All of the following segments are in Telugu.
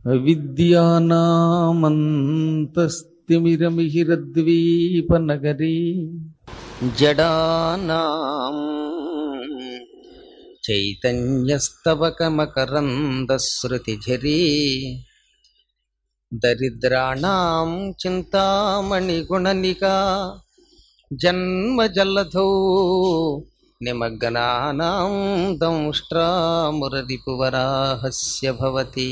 అవిద్యానామంతస్తిమిరమిహిరద్వీపనగరీ జడానాం చైతన్యస్తవకమకరందశ్రుతిఝరీ దరిద్రాణాం చింతామణిగుణనికా జన్మజల్లధౌ నిమగ్నానాం దంష్ట్రామురరిపువరాహస్య భవతి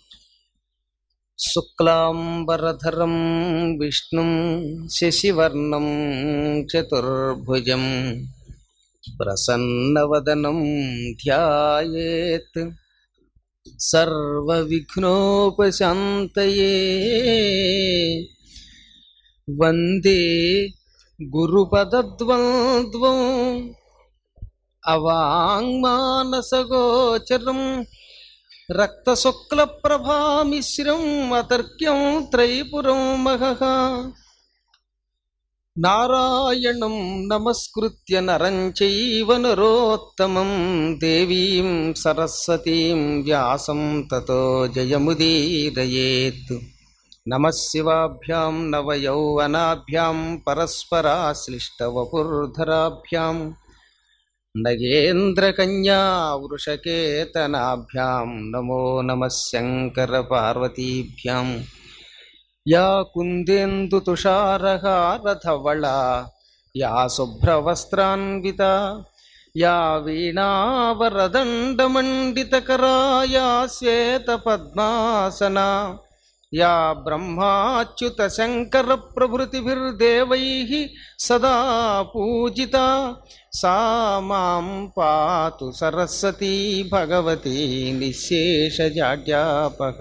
శుక్లాంబరధరం విష్ణుం శశివర్ణం చతుర్భుజం ప్రసన్నవదనం ధ్యాయేత్ సర్వవిఘ్నోపశాంతయే వందే గురుపదద్వంద్వం అవాంగ్మానసగోచరం రక్తశుక్లప్రభామిశ్రం అతర్క్యం త్రైపురం మహః నారాయణం నమస్కృత్య నరం చైవ నరోత్తమం దేవీం సరస్వతీం వ్యాసం తతో జయముదీరయేత్ నమశివాభ్యాం నవయౌవనాభ్యాం పరస్పరాశ్లిష్టవపుర్ధరాభ్యాం నగేంద్రకన్యా వృషకేతనాభ్యాం నమో నమః శంకరపార్వతీభ్యాం యా కుందేందుతుషారహారధవళా యా శుభ్రవస్త్రాన్వితా యా వీణావరదండమండితకరా యా శ్వేతపద్మాసనా యా బ్రహ్మాచ్యుతశంకరప్రభృతిభిర్దేవైः సదా పూజితా సా మాం పాతు సరస్వతీ భగవతి నిశేషజాడ్యాపక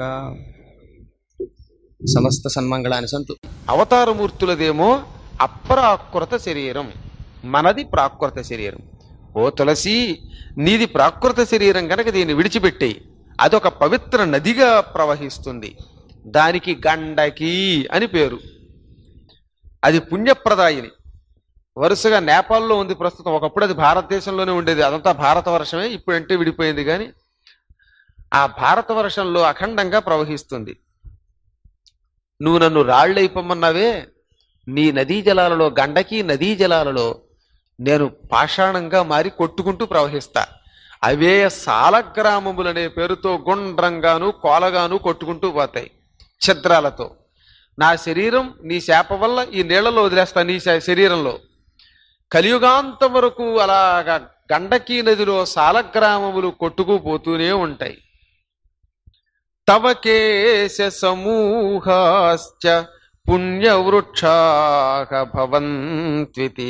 సమస్త సన్మంగళాన్ని సంతు అవతారమూర్తులదేమో అప్రాకృత శరీరం మనది ప్రాకృత శరీరం ఓ తులసి నీది ప్రాకృత శరీరం కనుక దీన్ని విడిచిపెట్టేయి అదొక పవిత్ర నదిగా ప్రవహిస్తుంది దానికి గండకి అని పేరు అది పుణ్యప్రదాయిని వరుసగా నేపాల్లో ఉంది ప్రస్తుతం ఒకప్పుడు అది భారతదేశంలోనే ఉండేది అదంతా భారతవర్షమే ఇప్పుడంటే విడిపోయింది కానీ ఆ భారతవర్షంలో అఖండంగా ప్రవహిస్తుంది నువ్వు నన్ను రాళ్ళైపోమన్నావే నీ నదీ జలాలలో గండకి నదీ జలాలలో నేను పాషాణంగా మారి కొట్టుకుంటూ ప్రవహిస్తా అవే సాలగ్రామములనే పేరుతో గుండ్రంగాను కోలగాను కొట్టుకుంటూ పోతాయి ఛద్రాలతో నా శరీరం నీ శాప వల్ల ఈ నీళ్లలో వదిలేస్తా నీ శ- శరీరంలో కలియుగాంతం వరకు అలాగా గండకీ నదిలో సాలగ్రామములు కొట్టుకుపోతూనే ఉంటాయి తవ కేశ సమూహాశ్చ పుణ్యవృక్షాక భవంత్వితి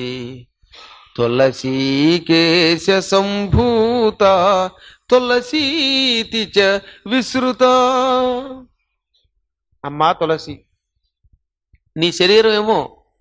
తులసీకేశ సంభూత తులసీతి చ విసృత అమ్మా తులసి నీ శరీరం ఏమో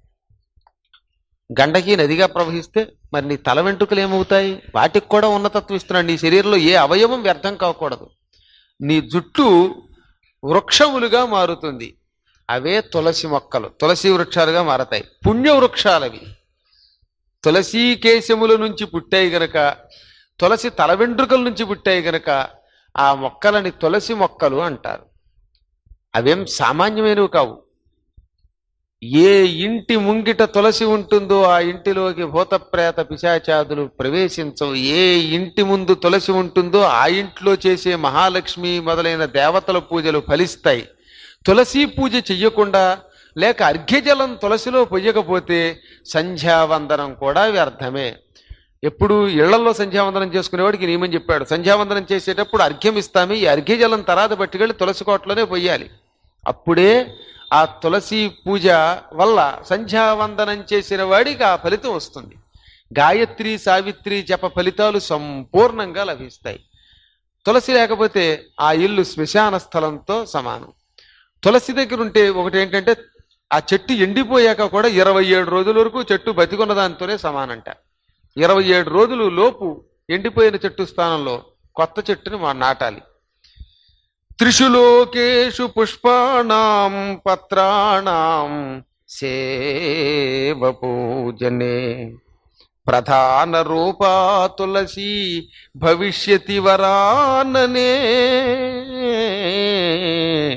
గండకి నదిగా ప్రవహిస్తే మరి నీ తల వెంట్రుకలు ఏమవుతాయి వాటికి కూడా ఉన్నతత్వం ఇస్తున్నాడు నీ శరీరంలో ఏ అవయవం వ్యర్థం కాకూడదు నీ జుట్టు వృక్షములుగా మారుతుంది అవే తులసి మొక్కలు తులసి వృక్షాలుగా మారతాయి పుణ్య వృక్షాలవి తులసి కేశముల నుంచి పుట్టాయి గనక తులసి తల వెంట్రుకల నుంచి పుట్టాయి గనక ఆ మొక్కలని తులసి మొక్కలు అంటారు అవేం సామాన్యమైనవి కావు ఏ ఇంటి ముంగిట తులసి ఉంటుందో ఆ ఇంటిలోకి భూతప్రేత పిశాచాదులు ప్రవేశించవు ఏ ఇంటి ముందు తులసి ఉంటుందో ఆ ఇంట్లో చేసే మహాలక్ష్మి మొదలైన దేవతల పూజలు ఫలిస్తాయి తులసి పూజ చెయ్యకుండా లేక అర్ఘ్యజలం తులసిలో పొయ్యకపోతే సంధ్యావందనం కూడా వ్యర్థమే ఎప్పుడు ఇళ్లలో సంధ్యావందనం చేసుకునేవాడికి నియమం చెప్పాడు సంధ్యావందనం చేసేటప్పుడు అర్ఘ్యం ఇస్తామే ఈ అర్ఘ్యజలం తర్వాత పట్టుకెళ్ళి తులసి కోటలోనే పొయ్యాలి అప్పుడే ఆ తులసి పూజ వల్ల సంధ్యావందనం చేసిన వాడికి ఆ ఫలితం వస్తుంది గాయత్రి సావిత్రి జప ఫలితాలు సంపూర్ణంగా లభిస్తాయి తులసి లేకపోతే ఆ ఇల్లు శ్మశాన స్థలంతో సమానం తులసి దగ్గర ఉంటే ఒకటి ఏంటంటే ఆ చెట్టు ఎండిపోయాక కూడా ఇరవై ఏడు రోజుల వరకు చెట్టు బతికున్న దానితోనే సమానంట ఇరవై ఏడు రోజులు లోపు ఎండిపోయిన చెట్టు స్థానంలో కొత్త చెట్టుని మా నాటాలి త్రిషు లోకేషు పుష్పాణం పత్రాణం సేవ పూజనే ప్రధాన రూపా తులసి భవిష్యతి వరాననే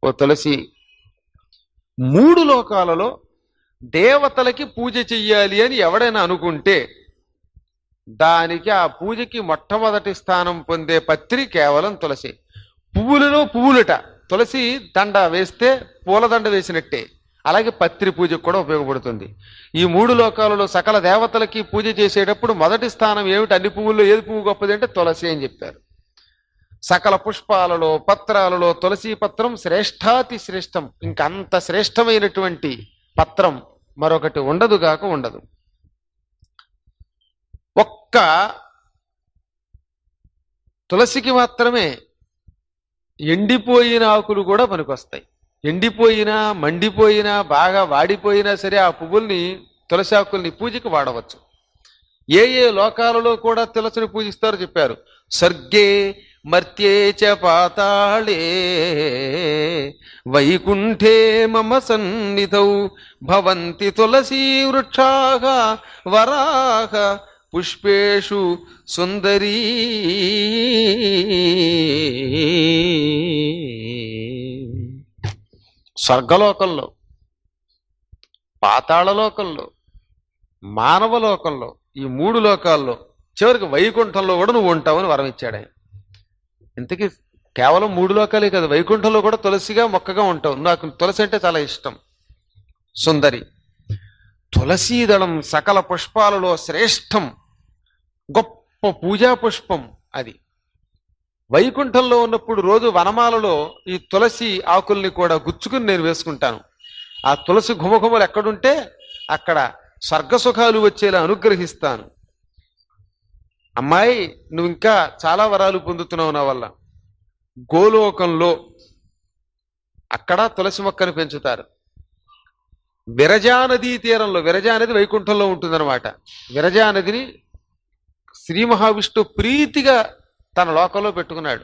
ఓ తులసి మూడు లోకాలలో దేవతలకి పూజ చెయ్యాలి అని ఎవడైనా అనుకుంటే దానికి ఆ పూజకి మొట్టమొదటి స్థానం పొందే పత్రి కేవలం తులసి పువ్వులలో పువ్వులట తులసి దండ వేస్తే పూలదండ వేసినట్టే అలాగే పత్రి పూజకు కూడా ఉపయోగపడుతుంది ఈ మూడు లోకాలలో సకల దేవతలకి పూజ చేసేటప్పుడు మొదటి స్థానం ఏమిటి అన్ని పువ్వుల్లో ఏది పువ్వు గొప్పది అంటే తులసి అని చెప్పారు సకల పుష్పాలలో పత్రాలలో తులసి పత్రం శ్రేష్టాతి శ్రేష్టం ఇంకంత శ్రేష్టమైనటువంటి పత్రం మరొకటి ఉండదు కాక ఉండదు ఒక్క తులసికి మాత్రమే ఎండిపోయిన ఆకులు కూడా పనికొస్తాయి ఎండిపోయినా మండిపోయినా బాగా వాడిపోయినా సరే ఆ పువ్వుల్ని తులసి ఆకుల్ని పూజకి వాడవచ్చు ఏ ఏ లోకాలలో కూడా తులసిని పూజిస్తారో చెప్పారు స్వర్గే మర్త్యే చ పాతాళే వైకుంఠే మమ సన్నిధౌ భవంతి తులసీ వృక్షాః వరాహ పుష్పేషు సుందరీ స్వర్గలోకంలో పాతాళలోకంలో మానవలోకంలో ఈ మూడు లోకాల్లో చివరికి వైకుంఠంలో కూడా నువ్వు ఉంటావని వరం ఇచ్చాడు ఆయన ఇంతకీ కేవలం మూడు లోకాలే కదా వైకుంఠంలో కూడా తులసిగా మొక్కగా ఉంటావు నాకు తులసి అంటే చాలా ఇష్టం సుందరి తులసీదళం సకల పుష్పాలలో శ్రేష్టం గొప్ప పూజా పుష్పం అది వైకుంఠంలో ఉన్నప్పుడు రోజు వనమాలలో ఈ తులసి ఆకుల్ని కూడా గుచ్చుకుని నేను వేసుకుంటాను ఆ తులసి ఘుమఘుమలు ఎక్కడుంటే అక్కడ స్వర్గ సుఖాలు వచ్చేలా అనుగ్రహిస్తాను అమ్మాయి నువ్వు ఇంకా చాలా వరాలు పొందుతున్నావు నా వల్ల గోలోకంలో అక్కడ తులసి మొక్కను పెంచుతారు విరజా నదీ తీరంలో విరజా నది వైకుంఠంలో ఉంటుందన్నమాట విరజా నదిని శ్రీ మహావిష్ణు ప్రీతిగా తన లోకంలో పెట్టుకున్నాడు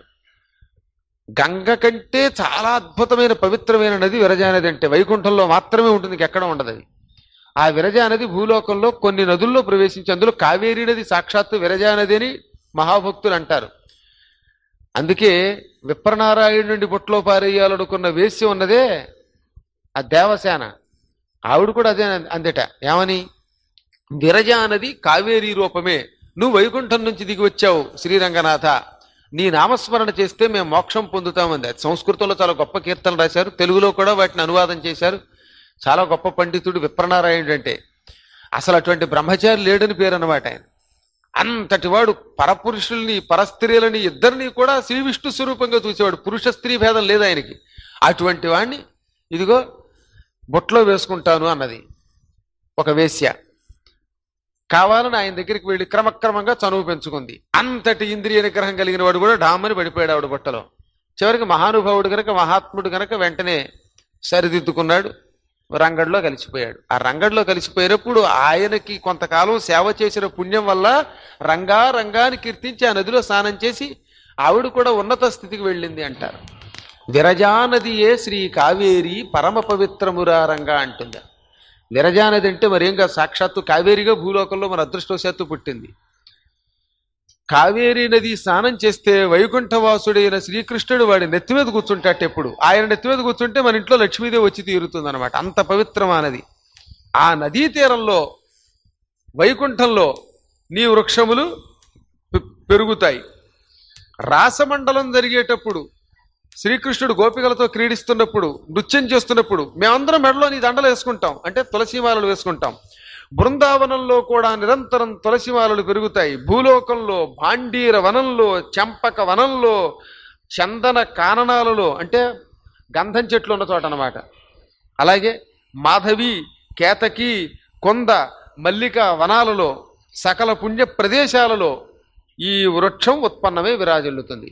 గంగ కంటే చాలా అద్భుతమైన పవిత్రమైన నది విరజా నది అంటే వైకుంఠంలో మాత్రమే ఉంటుంది ఇంకెక్కడ ఉండదు అది ఆ విరజా నది భూలోకంలో కొన్ని నదుల్లో ప్రవేశించి అందులో కావేరీ నది సాక్షాత్తు విరజా నది అని మహాభక్తులు అంటారు అందుకే విప్రనారాయణ నుండి బొట్లో పారేయాలనుకున్న వేశ్య ఉన్నదే ఆ దేవసేన ఆవిడ కూడా అదే అందట ఏమని విరజా నది కావేరీ రూపమే నువ్వు వైకుంఠం నుంచి దిగి వచ్చావు శ్రీరంగనాథ నీ నామస్మరణ చేస్తే మేము మోక్షం పొందుతామంది అది సంస్కృతంలో చాలా గొప్ప కీర్తనలు రాశారు తెలుగులో కూడా వాటిని అనువాదం చేశారు చాలా గొప్ప పండితుడు విప్రనారాయణుడు అంటే అసలు అటువంటి బ్రహ్మచారి లేడని పేరు అన్నమాట ఆయన అంతటి వాడు పరపురుషుల్ని పరస్త్రీలని ఇద్దరిని కూడా శ్రీ విష్ణు స్వరూపంగా చూసేవాడు పురుష స్త్రీ భేదం లేదు ఆయనకి అటువంటి వాడిని ఇదిగో బొట్లో వేసుకుంటాను అన్నది ఒక వేశ్య కావాలని ఆయన దగ్గరికి వెళ్ళి క్రమక్రమంగా చనువు పెంచుకుంది అంతటి ఇంద్రియ నిగ్రహం కలిగిన వాడు కూడా డామని పడిపోయాడు ఆవిడ బొట్టలో చివరికి మహానుభావుడు గనక మహాత్ముడు గనక వెంటనే సరిదిద్దుకున్నాడు రంగడిలో కలిసిపోయాడు ఆ రంగడిలో కలిసిపోయినప్పుడు ఆయనకి కొంతకాలం సేవ చేసిన పుణ్యం వల్ల రంగా రంగాన్ని కీర్తించి ఆ నదిలో స్నానం చేసి ఆవిడ కూడా ఉన్నత స్థితికి వెళ్ళింది అంటారు విరజానదియే శ్రీ కావేరి పరమ పవిత్రమురా రంగా అంటుంది విరజానది అంటే మరేం కాదు సాక్షాత్తు కావేరిగా భూలోకంలో మన అదృష్టవశాత్తు పుట్టింది కావేరీ నది స్నానం చేస్తే వైకుంఠవాసుడైన శ్రీకృష్ణుడు వాడి నెత్తి మీద కూర్చుంటాట ఎప్పుడు ఆయన నెత్తి మీద కూర్చుంటే మన ఇంట్లో లక్ష్మీదేవి వచ్చి తీరుతుంది అనమాట అంత పవిత్రమానది ఆ నదీ తీరంలో వైకుంఠంలో నీ వృక్షములు పె- పెరుగుతాయి రాసమండలం జరిగేటప్పుడు శ్రీకృష్ణుడు గోపికలతో క్రీడిస్తున్నప్పుడు నృత్యం చేస్తున్నప్పుడు మేమందరం మెడలో నీ దండలు వేసుకుంటాం అంటే తులసిమాలలు వేసుకుంటాం బృందావనంలో కూడా నిరంతరం తులసిమాలలు పెరుగుతాయి భూలోకంలో భాండీర వనంలో చెంపక వనంలో చందన కాననాలలో అంటే గంధం చెట్లు ఉన్న చోట అన్నమాట అలాగే మాధవి కేతకి కొంద మల్లిక వనాలలో సకల పుణ్య ప్రదేశాలలో ఈ వృక్షం ఉత్పన్నమై విరాజిల్లుతుంది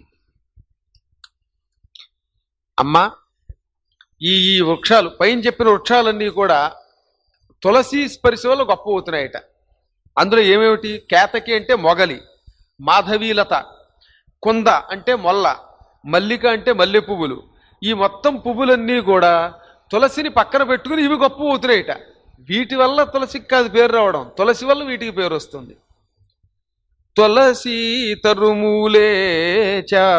అమ్మా ఈ ఈ వృక్షాలు పైన చెప్పిన వృక్షాలన్నీ కూడా తులసి స్పర్శ వల్ల గొప్ప అవుతున్నాయట అందులో ఏమేమిటి కేతకి అంటే మొగలి మాధవీలత కుంద అంటే మొల్ల మల్లిక అంటే మల్లె పువ్వులు ఈ మొత్తం పువ్వులన్నీ కూడా తులసిని పక్కన పెట్టుకుని ఇవి గొప్ప అవుతున్నాయట వీటి వల్ల తులసికి కాదు పేరు రావడం తులసి వల్ల వీటికి పేరు వస్తుంది తులసి తరుమూలే చ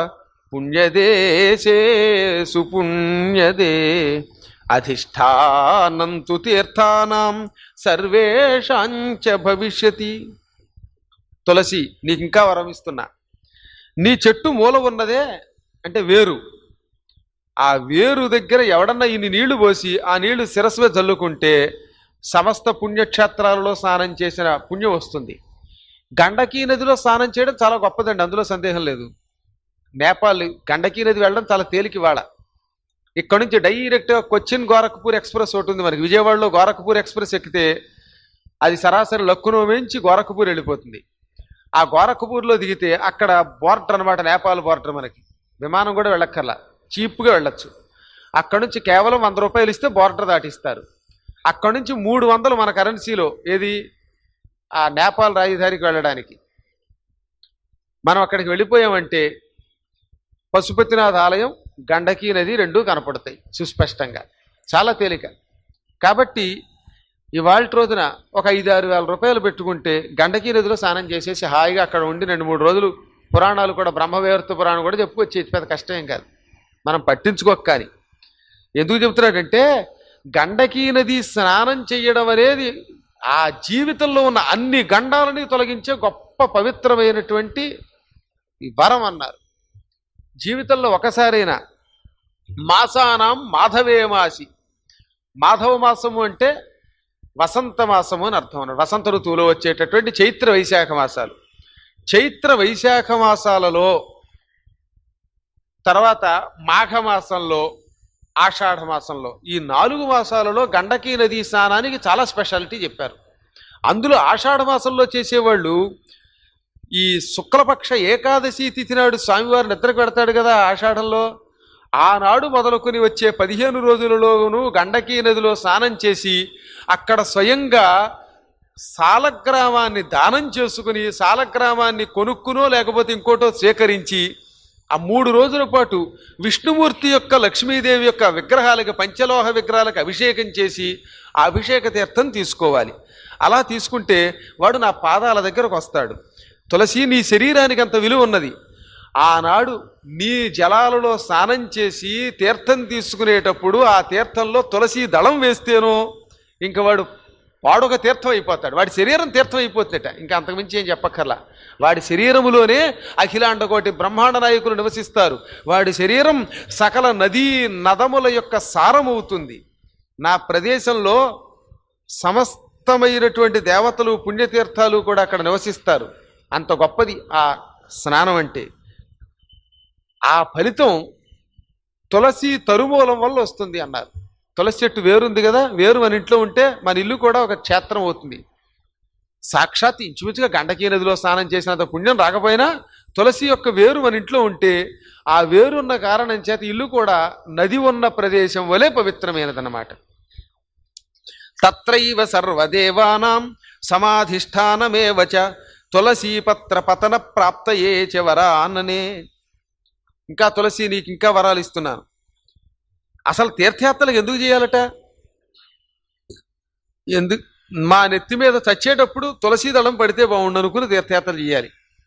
పుణ్యదేశే సుపుణ్యదే అధిష్టానం తు తీర్థానాం సర్వేషాంచ భవిష్యతి తులసి నీకు ఇంకా వరం ఇస్తున్నా నీ చెట్టు మూల ఉన్నదే అంటే వేరు ఆ వేరు దగ్గర ఎవడన్నా ఇన్ని నీళ్లు పోసి ఆ నీళ్లు శిరస్సు మీద చల్లుకుంటే సమస్త పుణ్యక్షేత్రాలలో స్నానం చేసిన పుణ్యం వస్తుంది గండకీ నదిలో స్నానం చేయడం చాలా గొప్పదండి అందులో సందేహం లేదు నేపాల్ గండకీ నది వెళ్ళడం చాలా తేలిక వాళ్ళ ఇక్కడ నుంచి డైరెక్ట్గా కొచ్చిన్ గోరఖ్పూర్ ఎక్స్ప్రెస్ ఒకటి ఉంది మనకి విజయవాడలో గోరఖ్పూర్ ఎక్స్ప్రెస్ ఎక్కితే అది సరాసరి లక్కునో నుంచి గోరఖ్పూర్ వెళ్ళిపోతుంది ఆ గోరఖ్పూర్లో దిగితే అక్కడ బోర్డర్ అనమాట నేపాల్ బోర్డర్ మనకి విమానం కూడా వెళ్ళక్కర్లా చీప్గా వెళ్ళొచ్చు అక్కడ నుంచి కేవలం వంద రూపాయలు ఇస్తే బోర్డర్ దాటిస్తారు అక్కడ నుంచి మూడు వందలు మన కరెన్సీలో ఏది ఆ నేపాల్ రాజధానికి వెళ్ళడానికి మనం అక్కడికి వెళ్ళిపోయామంటే పశుపతినాథ్ ఆలయం గండకీ నది రెండూ కనపడతాయి సుస్పష్టంగా చాలా తేలిక కాబట్టి ఇవాళ రోజున ఒక ఐదు ఆరు వేల రూపాయలు పెట్టుకుంటే గండకీ నదిలో స్నానం చేసేసి హాయిగా అక్కడ ఉండి రెండు మూడు రోజులు పురాణాలు కూడా బ్రహ్మవేవర్త పురాణం కూడా చెప్పుకొచ్చి పెద్ద కష్టమేం కాదు మనం పట్టించుకోక కానీ ఎందుకు చెబుతున్నాడంటే గండకీ నది స్నానం చేయడం అనేది ఆ జీవితంలో ఉన్న అన్ని గండాలని తొలగించే గొప్ప పవిత్రమైనటువంటి వరం అన్నారు జీవితంలో ఒకసారైనా మాసానాం మాధవే మాసి మాధవ మాసము అంటే వసంత మాసము అని అర్థం అన్నాడు వసంత ఋతువులో వచ్చేటటువంటి చైత్ర వైశాఖ మాసాలు చైత్ర వైశాఖ మాసాలలో తర్వాత మాఘ మాసంలో ఆషాఢ మాసంలో ఈ నాలుగు మాసాలలో గండకీ నదీ స్నానానికి చాలా స్పెషాలిటీ చెప్పారు అందులో ఆషాఢ మాసంలో చేసేవాళ్ళు ఈ శుక్లపక్ష ఏకాదశి తిథి నాడు స్వామివారు నిద్రకు పెడతాడు కదా ఆషాఢంలో ఆనాడు మొదలుకొని వచ్చే పదిహేను రోజులలోనూ గండకీ నదిలో స్నానం చేసి అక్కడ స్వయంగా సాలగ్రామాన్ని దానం చేసుకుని సాలగ్రామాన్ని కొనుక్కునో లేకపోతే ఇంకోటో స్వీకరించి ఆ మూడు రోజుల పాటు విష్ణుమూర్తి యొక్క లక్ష్మీదేవి యొక్క విగ్రహాలకు పంచలోహ విగ్రహాలకు అభిషేకం చేసి ఆ అభిషేక తీర్థం తీసుకోవాలి అలా తీసుకుంటే వాడు నా పాదాల దగ్గరకు వస్తాడు తులసి నీ శరీరానికి అంత విలువ ఉన్నది ఆనాడు నీ జలాలలో స్నానం చేసి తీర్థం తీసుకునేటప్పుడు ఆ తీర్థంలో తులసి దళం వేస్తేనో ఇంక వాడు వాడొక తీర్థం అయిపోతాడు వాడి శరీరం తీర్థం అయిపోతుందట ఇంకా అంతకుమించి ఏం చెప్పక్కర్లా వాడి శరీరములోనే అఖిలాండకోటి బ్రహ్మాండ నాయకులు నివసిస్తారు వాడి శరీరం సకల నదీ నదముల యొక్క సారమవుతుంది నా ప్రదేశంలో సమస్తమైనటువంటి దేవతలు పుణ్యతీర్థాలు కూడా అక్కడ నివసిస్తారు అంత గొప్పది ఆ స్నానం అంటే ఆ ఫలితం తులసి తరుమూలం వల్ల వస్తుంది అన్నారు తులసి చెట్టు వేరుంది కదా వేరు మన ఇంట్లో ఉంటే మన ఇల్లు కూడా ఒక క్షేత్రం అవుతుంది సాక్షాత్ ఇంచుమించుగా గండకీ నదిలో స్నానం చేసినంత పుణ్యం రాకపోయినా తులసి యొక్క వేరు మన ఇంట్లో ఉంటే ఆ వేరు ఉన్న కారణం చేత ఇల్లు కూడా నది ఉన్న ప్రదేశం వలె పవిత్రమైనదన్నమాట తత్రైవ సర్వదేవానాం సమాధిష్టానమేవచ తులసీపత్ర పతన ప్రాప్తయే చ వరాననే ఇంకా తులసి నీకు ఇంకా వరాలు ఇస్తున్నాను అసలు తీర్థయాత్రలకు ఎందుకు చేయాలట ఎందుకు మా నెత్తి మీద చచ్చేటప్పుడు తులసి దళం పడితే బాగుండు అనుకుని తీర్థయాత్రలు చేయాలి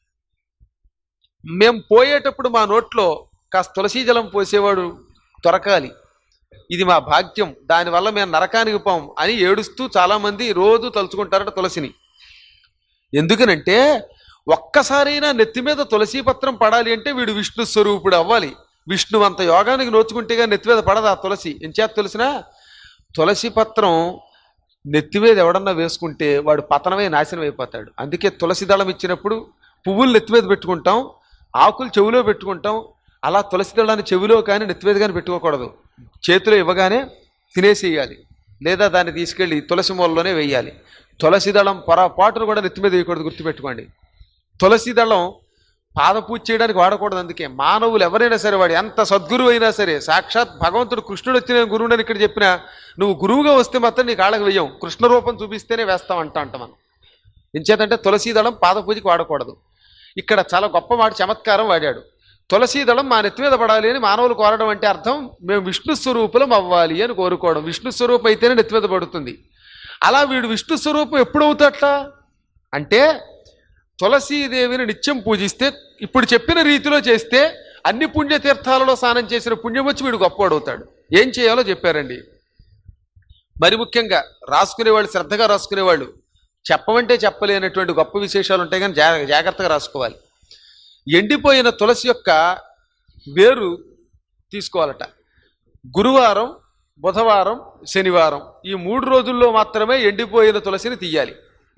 మేం పోయేటప్పుడు మా నోట్లో కాస్త తులసి జలం పోసేవాడు దొరకాలి ఇది మా భాగ్యం దానివల్ల మేము నరకానికి పోం అని ఏడుస్తూ చాలామంది రోజు తలుచుకుంటారట తులసిని ఎందుకనంటే ఒక్కసారైనా నెత్తి మీద తులసి పత్రం పడాలి అంటే వీడు విష్ణు స్వరూపుడు అవ్వాలి విష్ణు అంత యోగానికి నోచుకుంటేగా నెత్తి మీద పడదు ఆ తులసి ఎంచేత తెలిసిన తులసి పత్రం నెత్తి మీద ఎవడన్నా వేసుకుంటే వాడు పతనమై నాశనం అయిపోతాడు అందుకే తులసి దళం ఇచ్చినప్పుడు పువ్వులు నెత్తి మీద పెట్టుకుంటాం ఆకులు చెవిలో పెట్టుకుంటాం అలా తులసి దళాన్ని చెవిలో కానీ నెత్తి మీద కానీ పెట్టుకోకూడదు చేతిలో ఇవ్వగానే తినేసేయాలి లేదా దాన్ని తీసుకెళ్ళి తులసి మూలలోనే వేయాలి తులసి దళం పొరపాటును కూడా నెత్తి మీద వేయకూడదు గుర్తుపెట్టుకోండి తులసి దళం పాదపూజ చేయడానికి వాడకూడదు అందుకే మానవులు ఎవరైనా సరే వాడు ఎంత సద్గురువు అయినా సరే సాక్షాత్ భగవంతుడు కృష్ణుడు వచ్చిన గురువుని ఇక్కడ చెప్పినా నువ్వు గురువుగా వస్తే మాత్రం నీ కాళ్ళకి వెయ్యం కృష్ణ రూపం చూపిస్తేనే వేస్తాం అంట అంట మనం ఎంచేతంటే తులసి దళం పాదపూజకి వాడకూడదు ఇక్కడ చాలా గొప్ప మాట చమత్కారం వాడాడు తులసి దళం మా నెత్తి మీద పడాలి అని మానవులు కోరడం అంటే అర్థం మేము విష్ణు స్వరూపులం అవ్వాలి అని కోరుకోవడం విష్ణు స్వరూపం అయితేనే నెత్తి మీద పడుతుంది అలా వీడు విష్ణు స్వరూపం ఎప్పుడు అవుతాట అంటే తులసీదేవిని నిత్యం పూజిస్తే ఇప్పుడు చెప్పిన రీతిలో చేస్తే అన్ని పుణ్యతీర్థాలలో స్నానం చేసిన పుణ్యం వచ్చి వీడు గొప్పవాడు అవుతాడు ఏం చేయాలో చెప్పారండి మరి ముఖ్యంగా రాసుకునేవాళ్ళు శ్రద్ధగా రాసుకునేవాళ్ళు చెప్పమంటే చెప్పలేనటువంటి గొప్ప విశేషాలు ఉంటాయి కానీ జా జాగ్రత్తగా రాసుకోవాలి ఎండిపోయిన తులసి యొక్క వేరు తీసుకోవాలట గురువారం బుధవారం శనివారం ఈ మూడు రోజుల్లో మాత్రమే ఎండిపోయిన తులసిని తీయాలి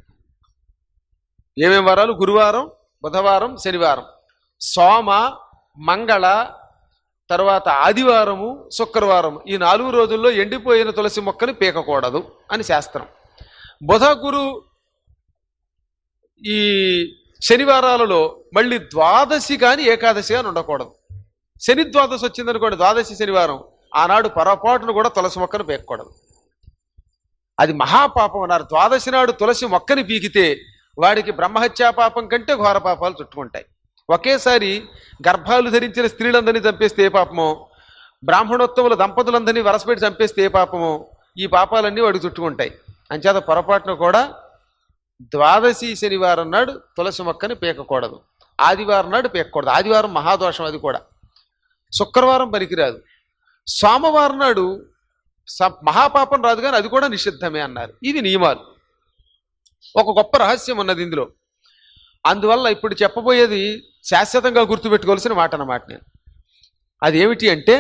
ఏమేం వారాలు గురువారం బుధవారం శనివారం సోమ మంగళ తర్వాత ఆదివారము శుక్రవారం ఈ నాలుగు రోజుల్లో ఎండిపోయిన తులసి మొక్కని పీకకూడదు అని శాస్త్రం బుధ గురు ఈ శనివారాలలో మళ్ళీ ద్వాదశి కానీ ఏకాదశి అని ఉండకూడదు శని ద్వాదశి వచ్చిందనుకోండి ద్వాదశి శనివారం ఆనాడు పొరపాటును కూడా తులసి మొక్కను పీకకూడదు అది మహాపాపం అన్నారు ద్వాదశి నాడు తులసి మొక్కని పీకితే వాడికి బ్రహ్మహత్యా పాపం కంటే ఘోర పాపాలు చుట్టుకుంటాయి ఒకేసారి గర్భాలు ధరించిన స్త్రీలందరినీ చంపేస్తే ఏ పాపమో బ్రాహ్మణోత్తముల దంపతులందరినీ వరసపెట్టి చంపేస్తే ఏ పాపమో ఈ పాపాలన్నీ వాడికి చుట్టుకుంటాయి అంచేత పొరపాటును కూడా ద్వాదశి శనివారం నాడు తులసి మొక్కని పీకకూడదు ఆదివారం నాడు పీకకూడదు ఆదివారం మహాదోషం అది కూడా శుక్రవారం పనికిరాదు సోమవారం నాడు స- మహాపాపం రాదు కానీ అది కూడా నిషిద్ధమే అన్నారు ఇది నియమాలు ఒక గొప్ప రహస్యం ఉన్నది ఇందులో అందువల్ల ఇప్పుడు చెప్పబోయేది శాశ్వతంగా గుర్తుపెట్టుకోవాల్సిన మాట అన్నమాట నేను అది ఏమిటి అంటే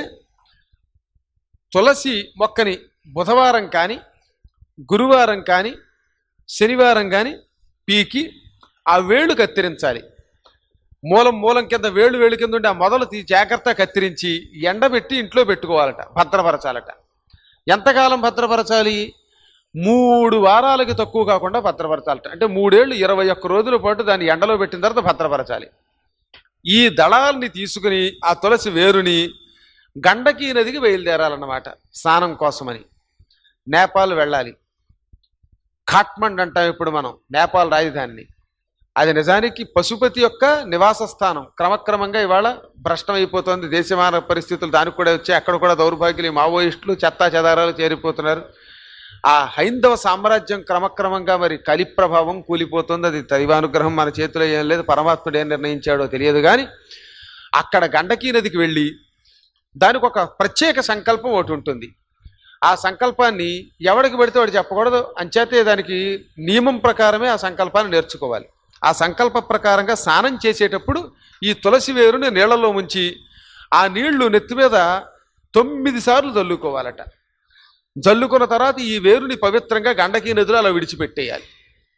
తులసి మొక్కని బుధవారం కానీ గురువారం కానీ శనివారం కానీ పీకి ఆ వేళ్ళు కత్తిరించాలి మూలం మూలం కింద వేళ్ళు వేళ్ళు కింద ఉండి ఆ మొదలు తీ జాగ్రత్త కత్తిరించి ఎండబెట్టి ఇంట్లో పెట్టుకోవాలట భద్రపరచాలట ఎంతకాలం భద్రపరచాలి మూడు వారాలకి తక్కువ కాకుండా భద్రపరచాలట అంటే మూడేళ్ళు ఇరవై ఒక్క రోజుల పాటు దాన్ని ఎండలో పెట్టిన తర్వాత భద్రపరచాలి ఈ దళాల్ని తీసుకుని ఆ తులసి వేరుని గండకీ నదికి బయలుదేరాలన్నమాట స్నానం కోసమని నేపాల్ వెళ్ళాలి ఖాట్మండ్ అంటాం ఇప్పుడు మనం నేపాల్ రాజధానిని అది నిజానికి పశుపతి యొక్క నివాస స్థానం క్రమక్రమంగా ఇవాళ భ్రష్టమైపోతోంది దేశమాన పరిస్థితులు దానికి కూడా వచ్చి అక్కడ కూడా దౌర్భాగ్యులు ఈ మావోయిస్టులు చెత్తా చెదారాలు చేరిపోతున్నారు ఆ హైందవ సామ్రాజ్యం క్రమక్రమంగా మరి కలి ప్రభావం కూలిపోతుంది అది దైవానుగ్రహం మన చేతిలో ఏం లేదు పరమాత్ముడు ఏం నిర్ణయించాడో తెలియదు కానీ అక్కడ గండకీ నదికి వెళ్ళి దానికి ఒక ప్రత్యేక సంకల్పం ఒకటి ఉంటుంది ఆ సంకల్పాన్ని ఎవడికి పెడితే వాడు చెప్పకూడదు అంచేతే దానికి నియమం ప్రకారమే ఆ సంకల్పాన్ని నేర్చుకోవాలి ఆ సంకల్ప ప్రకారంగా స్నానం చేసేటప్పుడు ఈ తులసి వేరుని నీళ్లలో ముంచి ఆ నీళ్లు నెత్తి మీద తొమ్మిది సార్లు జల్లుకోవాలట జల్లుకున్న తర్వాత ఈ వేరుని పవిత్రంగా గండకీ నదిలో అలా విడిచిపెట్టేయాలి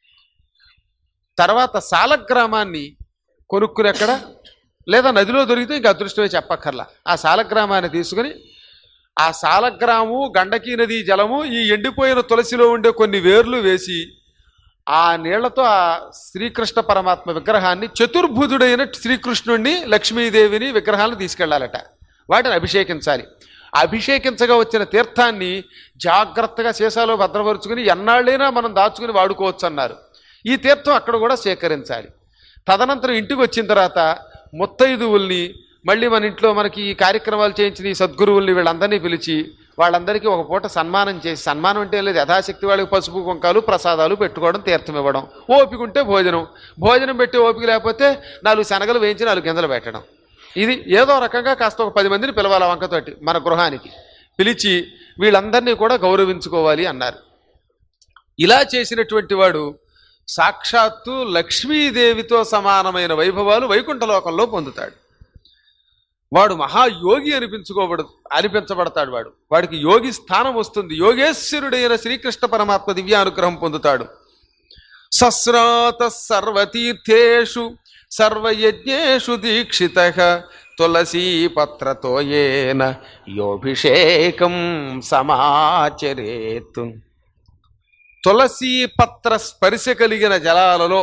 తర్వాత సాలగ్రామాన్ని కొనుక్కుని ఎక్కడ లేదా నదిలో దొరికితే ఇంకా అదృష్టమే చెప్పక్కర్లా ఆ సాలగ్రామాన్ని తీసుకుని ఆ సాలగ్రాము గండకీ నది జలము ఈ ఎండిపోయిన తులసిలో ఉండే కొన్ని వేర్లు వేసి ఆ నీళ్లతో ఆ శ్రీకృష్ణ పరమాత్మ విగ్రహాన్ని చతుర్భుజుడైన శ్రీకృష్ణుణ్ణి లక్ష్మీదేవిని విగ్రహాలను తీసుకెళ్లాలట వాటిని అభిషేకించాలి అభిషేకించగా వచ్చిన తీర్థాన్ని జాగ్రత్తగా సీసాలో భద్రపరుచుకుని ఎన్నాళ్ళైనా మనం దాచుకుని వాడుకోవచ్చు అన్నారు ఈ తీర్థం అక్కడ కూడా సేకరించాలి తదనంతరం ఇంటికి వచ్చిన తర్వాత ముత్తైదువుల్ని మళ్ళీ మన ఇంట్లో మనకి ఈ కార్యక్రమాలు చేయించిన ఈ సద్గురువుల్ని వీళ్ళందరినీ పిలిచి వాళ్ళందరికీ ఒక పూట సన్మానం చేసి సన్మానం అంటే ఏం లేదు యథాశక్తి వాళ్ళకి పసుపు కుంకాలు ప్రసాదాలు పెట్టుకోవడం తీర్థం ఇవ్వడం ఓపిక ఉంటే భోజనం భోజనం పెట్టి ఓపిక లేకపోతే నాలుగు శనగలు వేయించి నాలుగు గింజలు పెట్టడం ఇది ఏదో రకంగా కాస్త ఒక పది మందిని పిలవాలి ఆ వంకతోటి మన గృహానికి పిలిచి వీళ్ళందరినీ కూడా గౌరవించుకోవాలి అన్నారు ఇలా చేసినటువంటి వాడు సాక్షాత్తు లక్ష్మీదేవితో సమానమైన వైభవాలు వైకుంఠలోకంలో పొందుతాడు వాడు మహాయోగి అనిపించుకోబడు అనిపించబడతాడు వాడు వాడికి యోగి స్థానం వస్తుంది యోగేశ్వరుడైన శ్రీకృష్ణ పరమాత్మ దివ్యానుగ్రహం పొందుతాడు సస్రాత సర్వతీర్థేషు సర్వయజ్ఞేషు దీక్షిత తులసీ పత్రతో ఏన యోభిషేకం సమాచరేత్ తులసీ పత్ర స్పర్శ కలిగిన జలాలలో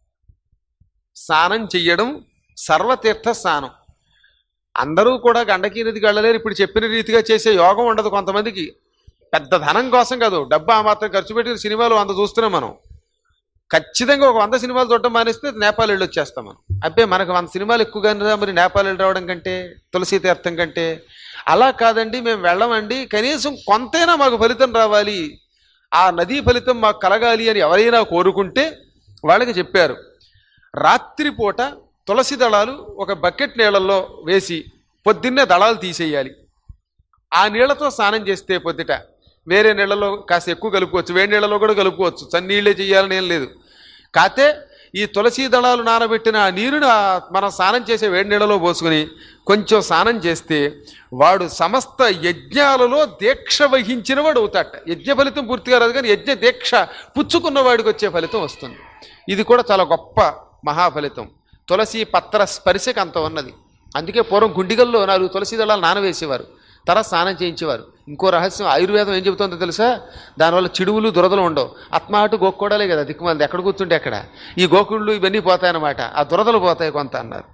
స్నానం చెయ్యడం సర్వతీర్థ స్నానం అందరూ కూడా గండకీ నదికి వెళ్ళలేరు ఇప్పుడు చెప్పిన రీతిగా చేసే యోగం ఉండదు కొంతమందికి పెద్ద ధనం కోసం కాదు డబ్బా మాత్రం ఖర్చు పెట్టిన సినిమాలు వంద చూస్తున్నాం మనం ఖచ్చితంగా ఒక వంద సినిమాలు చూడటం మానేస్తే నేపాల్ వెళ్ళి వచ్చేస్తాం మనం అబ్బే మనకు వంద సినిమాలు ఎక్కువగా మరి నేపాల్ వెళ్ళి రావడం కంటే తులసి తీర్థం కంటే అలా కాదండి మేము వెళ్ళమండి కనీసం కొంతైనా మాకు ఫలితం రావాలి ఆ నదీ ఫలితం మాకు కలగాలి అని ఎవరైనా కోరుకుంటే వాళ్ళకి చెప్పారు రాత్రిపూట తులసి దళాలు ఒక బకెట్ నీళ్ళల్లో వేసి పొద్దున్నే దళాలు తీసేయాలి ఆ నీళ్లతో స్నానం చేస్తే పొద్దుట వేరే నీళ్ళలో కాస్త ఎక్కువ కలుపుకోవచ్చు వేడి నీళ్ళలో కూడా కలుపుకోవచ్చు చన్నీళ్ళే చేయాలని ఏం లేదు కాతే ఈ తులసి దళాలు నానబెట్టిన ఆ నీరుని ఆ మనం స్నానం చేసే వేడి నీళ్ళలో పోసుకుని కొంచెం స్నానం చేస్తే వాడు సమస్త యజ్ఞాలలో దీక్ష వహించిన వాడు అవుతాట యజ్ఞ ఫలితం పూర్తిగా రాదు కానీ యజ్ఞ దీక్ష పుచ్చుకున్న వాడికి వచ్చే ఫలితం వస్తుంది ఇది కూడా చాలా గొప్ప మహాఫలితం తులసి పత్ర స్పర్శకి అంత ఉన్నది అందుకే పూర్వం గుండిగల్లో నాలుగు తులసి దళాలు నానవేసేవారు తర్వాత స్నానం చేయించేవారు ఇంకో రహస్యం ఆయుర్వేదం ఏం చెబుతుందో తెలుసా దానివల్ల చిడువులు దురదలు ఉండవు ఆత్మాటు గోక్కోడాలే కదా దిక్కుమంది ఎక్కడ కూర్చుంటే ఎక్కడ ఈ గోకుళ్ళు ఇవన్నీ పోతాయన్నమాట ఆ దురదలు పోతాయి కొంత అన్నారు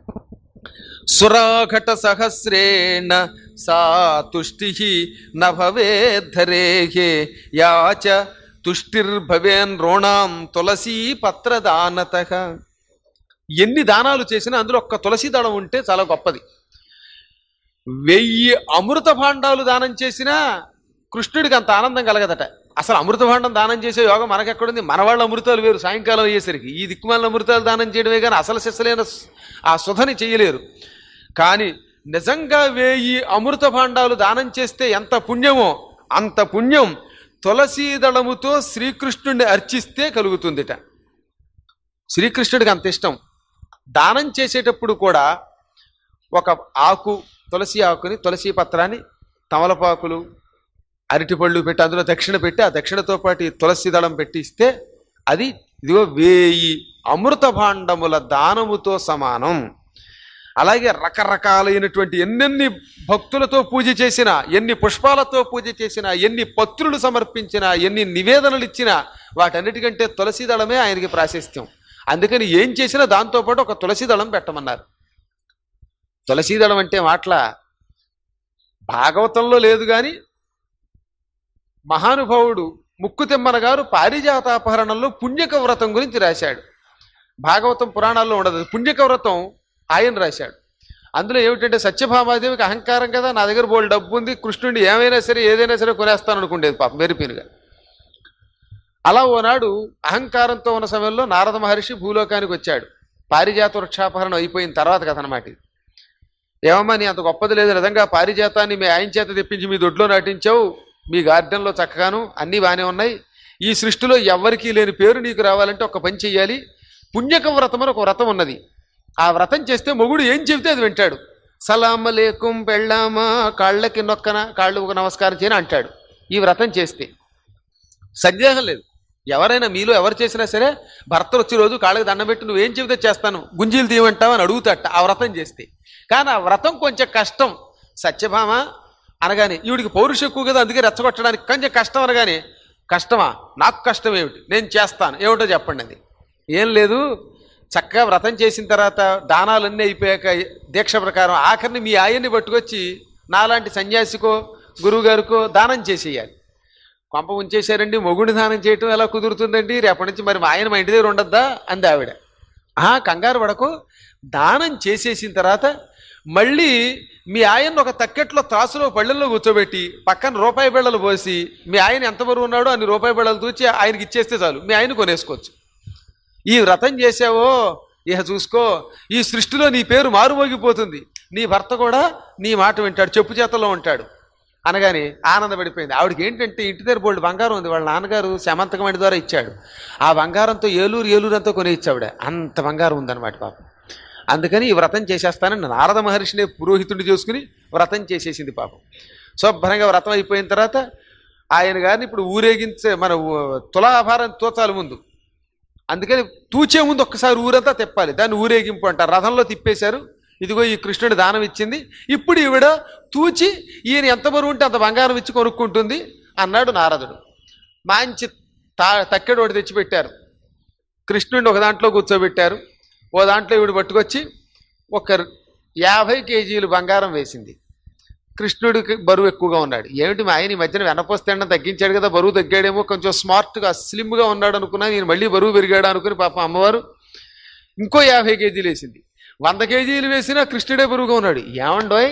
సురాఘట సహస్రేణ సా తుష్టి న భవేద్ధరేహే యాచ తుష్టిర్భవేన్ రోణాం తులసీ పత్రదానత ఎన్ని దానాలు చేసినా అందులో ఒక్క తులసి దళం ఉంటే చాలా గొప్పది వెయ్యి అమృత భాండాలు దానం చేసినా కృష్ణుడికి అంత ఆనందం కలగదట అసలు అమృత భాండం దానం చేసే యోగం మనకెక్కడుంది మన వాళ్ళ అమృతాలు వేరు సాయంకాలం అయ్యేసరికి ఈ దిక్కుమాల అమృతాలు దానం చేయడమే కానీ అసలు శిస్సలైన ఆ సుధని చేయలేరు కానీ నిజంగా వేయి అమృత భాండాలు దానం చేస్తే ఎంత పుణ్యమో అంత పుణ్యం తులసీ దళముతో శ్రీకృష్ణుడిని అర్చిస్తే కలుగుతుందిట శ్రీకృష్ణుడికి అంత ఇష్టం దానం చేసేటప్పుడు కూడా ఒక ఆకు తులసి ఆకుని తులసి పత్రాన్ని తమలపాకులు అరటిపళ్ళు పెట్టి అందులో దక్షిణ పెట్టి ఆ దక్షిణతో పాటు ఈ తులసి దళం పెట్టి ఇస్తే అది ఇదిగో వేయి అమృత భాండముల దానముతో సమానం అలాగే రకరకాలైనటువంటి ఎన్నెన్ని భక్తులతో పూజ చేసినా ఎన్ని పుష్పాలతో పూజ చేసినా ఎన్ని పత్రులు సమర్పించినా ఎన్ని నివేదనలు ఇచ్చినా వాటన్నిటికంటే తులసి దళమే ఆయనకి ప్రాశస్త్యం అందుకని ఏం చేసినా దాంతోపాటు ఒక తులసి దళం పెట్టమన్నారు తులసి దళం అంటే మాటల భాగవతంలో లేదు కానీ మహానుభావుడు ముక్కుతిమ్మన గారు పారిజాతాపహరణంలో పుణ్యక వ్రతం గురించి రాశాడు భాగవతం పురాణాల్లో ఉండదు పుణ్యక వ్రతం ఆయన రాశాడు అందులో ఏమిటంటే సత్యభామాదేవికి అహంకారం కదా నా దగ్గర బోల్ డబ్బు ఉంది కృష్ణుడిని ఏమైనా సరే ఏదైనా సరే కొనేస్తాను అనుకుండేది పాపం మెరిపినుగా అలా ఓనాడు అహంకారంతో ఉన్న సమయంలో నారద మహర్షి భూలోకానికి వచ్చాడు పారిజాత వృక్షాపహరణం అయిపోయిన తర్వాత కథ అనమాట ఇది ఏమమ్మా నీ అంత గొప్పది లేదు నిజంగా పారిజాతాన్ని మీ ఆయన చేత తెప్పించి మీ దొడ్లో నాటించావు మీ గార్డెన్లో చక్కగాను అన్నీ బాగానే ఉన్నాయి ఈ సృష్టిలో ఎవ్వరికీ లేని పేరు నీకు రావాలంటే ఒక పని చెయ్యాలి పుణ్యక వ్రతం అని ఒక వ్రతం ఉన్నది ఆ వ్రతం చేస్తే మొగుడు ఏం చెబితే అది వింటాడు సలామ లేకుం పెళ్ళామా కాళ్ళకి నొక్కన కాళ్ళు ఒక నమస్కారం చేయని అంటాడు ఈ వ్రతం చేస్తే సందేహం లేదు ఎవరైనా మీలో ఎవరు చేసినా సరే భర్త వచ్చే రోజు కాళ్ళకి దండం పెట్టి నువ్వేం చెబితే చేస్తాను గుంజీలు తీయమంటావు అని అడుగుతాట ఆ వ్రతం చేస్తే కానీ ఆ వ్రతం కొంచెం కష్టం సత్యభామ అనగానే ఈవిడికి పౌరుషం ఎక్కువ కదా అందుకే రెచ్చగొట్టడానికి కొంచెం కష్టం అనగానే కష్టమా నాకు కష్టం ఏమిటి నేను చేస్తాను ఏమిటో చెప్పండి అది ఏం లేదు చక్కగా వ్రతం చేసిన తర్వాత దానాలన్నీ అయిపోయాక దీక్ష ప్రకారం ఆఖరిని మీ ఆయన్ని పట్టుకొచ్చి నాలాంటి సన్యాసికో గురువుగారికో దానం చేసేయాలి కొంప ఉంచేశారండి మొగుడి దానం చేయటం ఎలా కుదురుతుందండి రేపటి నుంచి మరి మా ఆయన మా ఇంటి దగ్గర ఉండద్దా అంది ఆవిడ ఆ కంగారు పడకు దానం చేసేసిన తర్వాత మళ్ళీ మీ ఆయన్ని ఒక తక్కెట్లో త్రాసులో పళ్ళల్లో కూర్చోబెట్టి పక్కన రూపాయి బిళ్ళలు పోసి మీ ఆయన ఎంత బరువు ఉన్నాడో అన్ని రూపాయి బిళ్ళలు తూచి ఆయనకి ఇచ్చేస్తే చాలు మీ ఆయన కొనేసుకోవచ్చు ఈ వ్రతం చేసావో ఇహ చూసుకో ఈ సృష్టిలో నీ పేరు మారుమోగిపోతుంది నీ భర్త కూడా నీ మాట వింటాడు చెప్పు చేతల్లో ఉంటాడు అనగానే ఆనందపడిపోయింది ఆవిడకి ఏంటంటే ఇంటి దగ్గర బోల్డ్ బంగారం ఉంది వాళ్ళ నాన్నగారు శమంతకమణి ద్వారా ఇచ్చాడు ఆ బంగారంతో ఏలూరు ఏలూరు అంతా కొని ఇచ్చావిడ అంత బంగారం ఉందన్నమాట పాపం అందుకని ఈ వ్రతం చేసేస్తానని నారద మహర్షిని పురోహితుడిని చేసుకుని వ్రతం చేసేసింది పాపం శుభ్రంగా వ్రతం అయిపోయిన తర్వాత ఆయన గారిని ఇప్పుడు ఊరేగించే మన ఊ- తులాభారం తోచాలి ముందు అందుకని తూచే ముందు ఒక్కసారి ఊరంతా తిప్పాలి దాన్ని ఊరేగింపు అంటారు రథంలో తిప్పేశారు ఇదిగో ఈ కృష్ణుడి దానం ఇచ్చింది ఇప్పుడు ఈవిడ తూచి ఈయన ఎంత బరువు ఉంటే అంత బంగారం ఇచ్చి కొనుక్కుంటుంది అన్నాడు నారదుడు మంచి తా తక్కెడు ఒకటి తెచ్చిపెట్టారు కృష్ణుడిని ఒక దాంట్లో కూర్చోబెట్టారు ఓ దాంట్లో ఈవిడ పట్టుకొచ్చి ఒక యాభై కేజీలు బంగారం వేసింది కృష్ణుడికి బరువు ఎక్కువగా ఉన్నాడు ఏమిటి మా ఆయన ఈ మధ్యన వెనపోస్తే తినడం తగ్గించాడు కదా బరువు తగ్గాడేమో కొంచెం స్మార్ట్గా స్లిమ్గా ఉన్నాడు అనుకున్నా నేను మళ్ళీ బరువు పెరిగాడు అనుకుని పాపం అమ్మవారు ఇంకో యాభై కేజీలు వేసింది వంద కేజీలు వేసినా కృష్ణుడే బరువుగా ఉన్నాడు ఏమండోయ్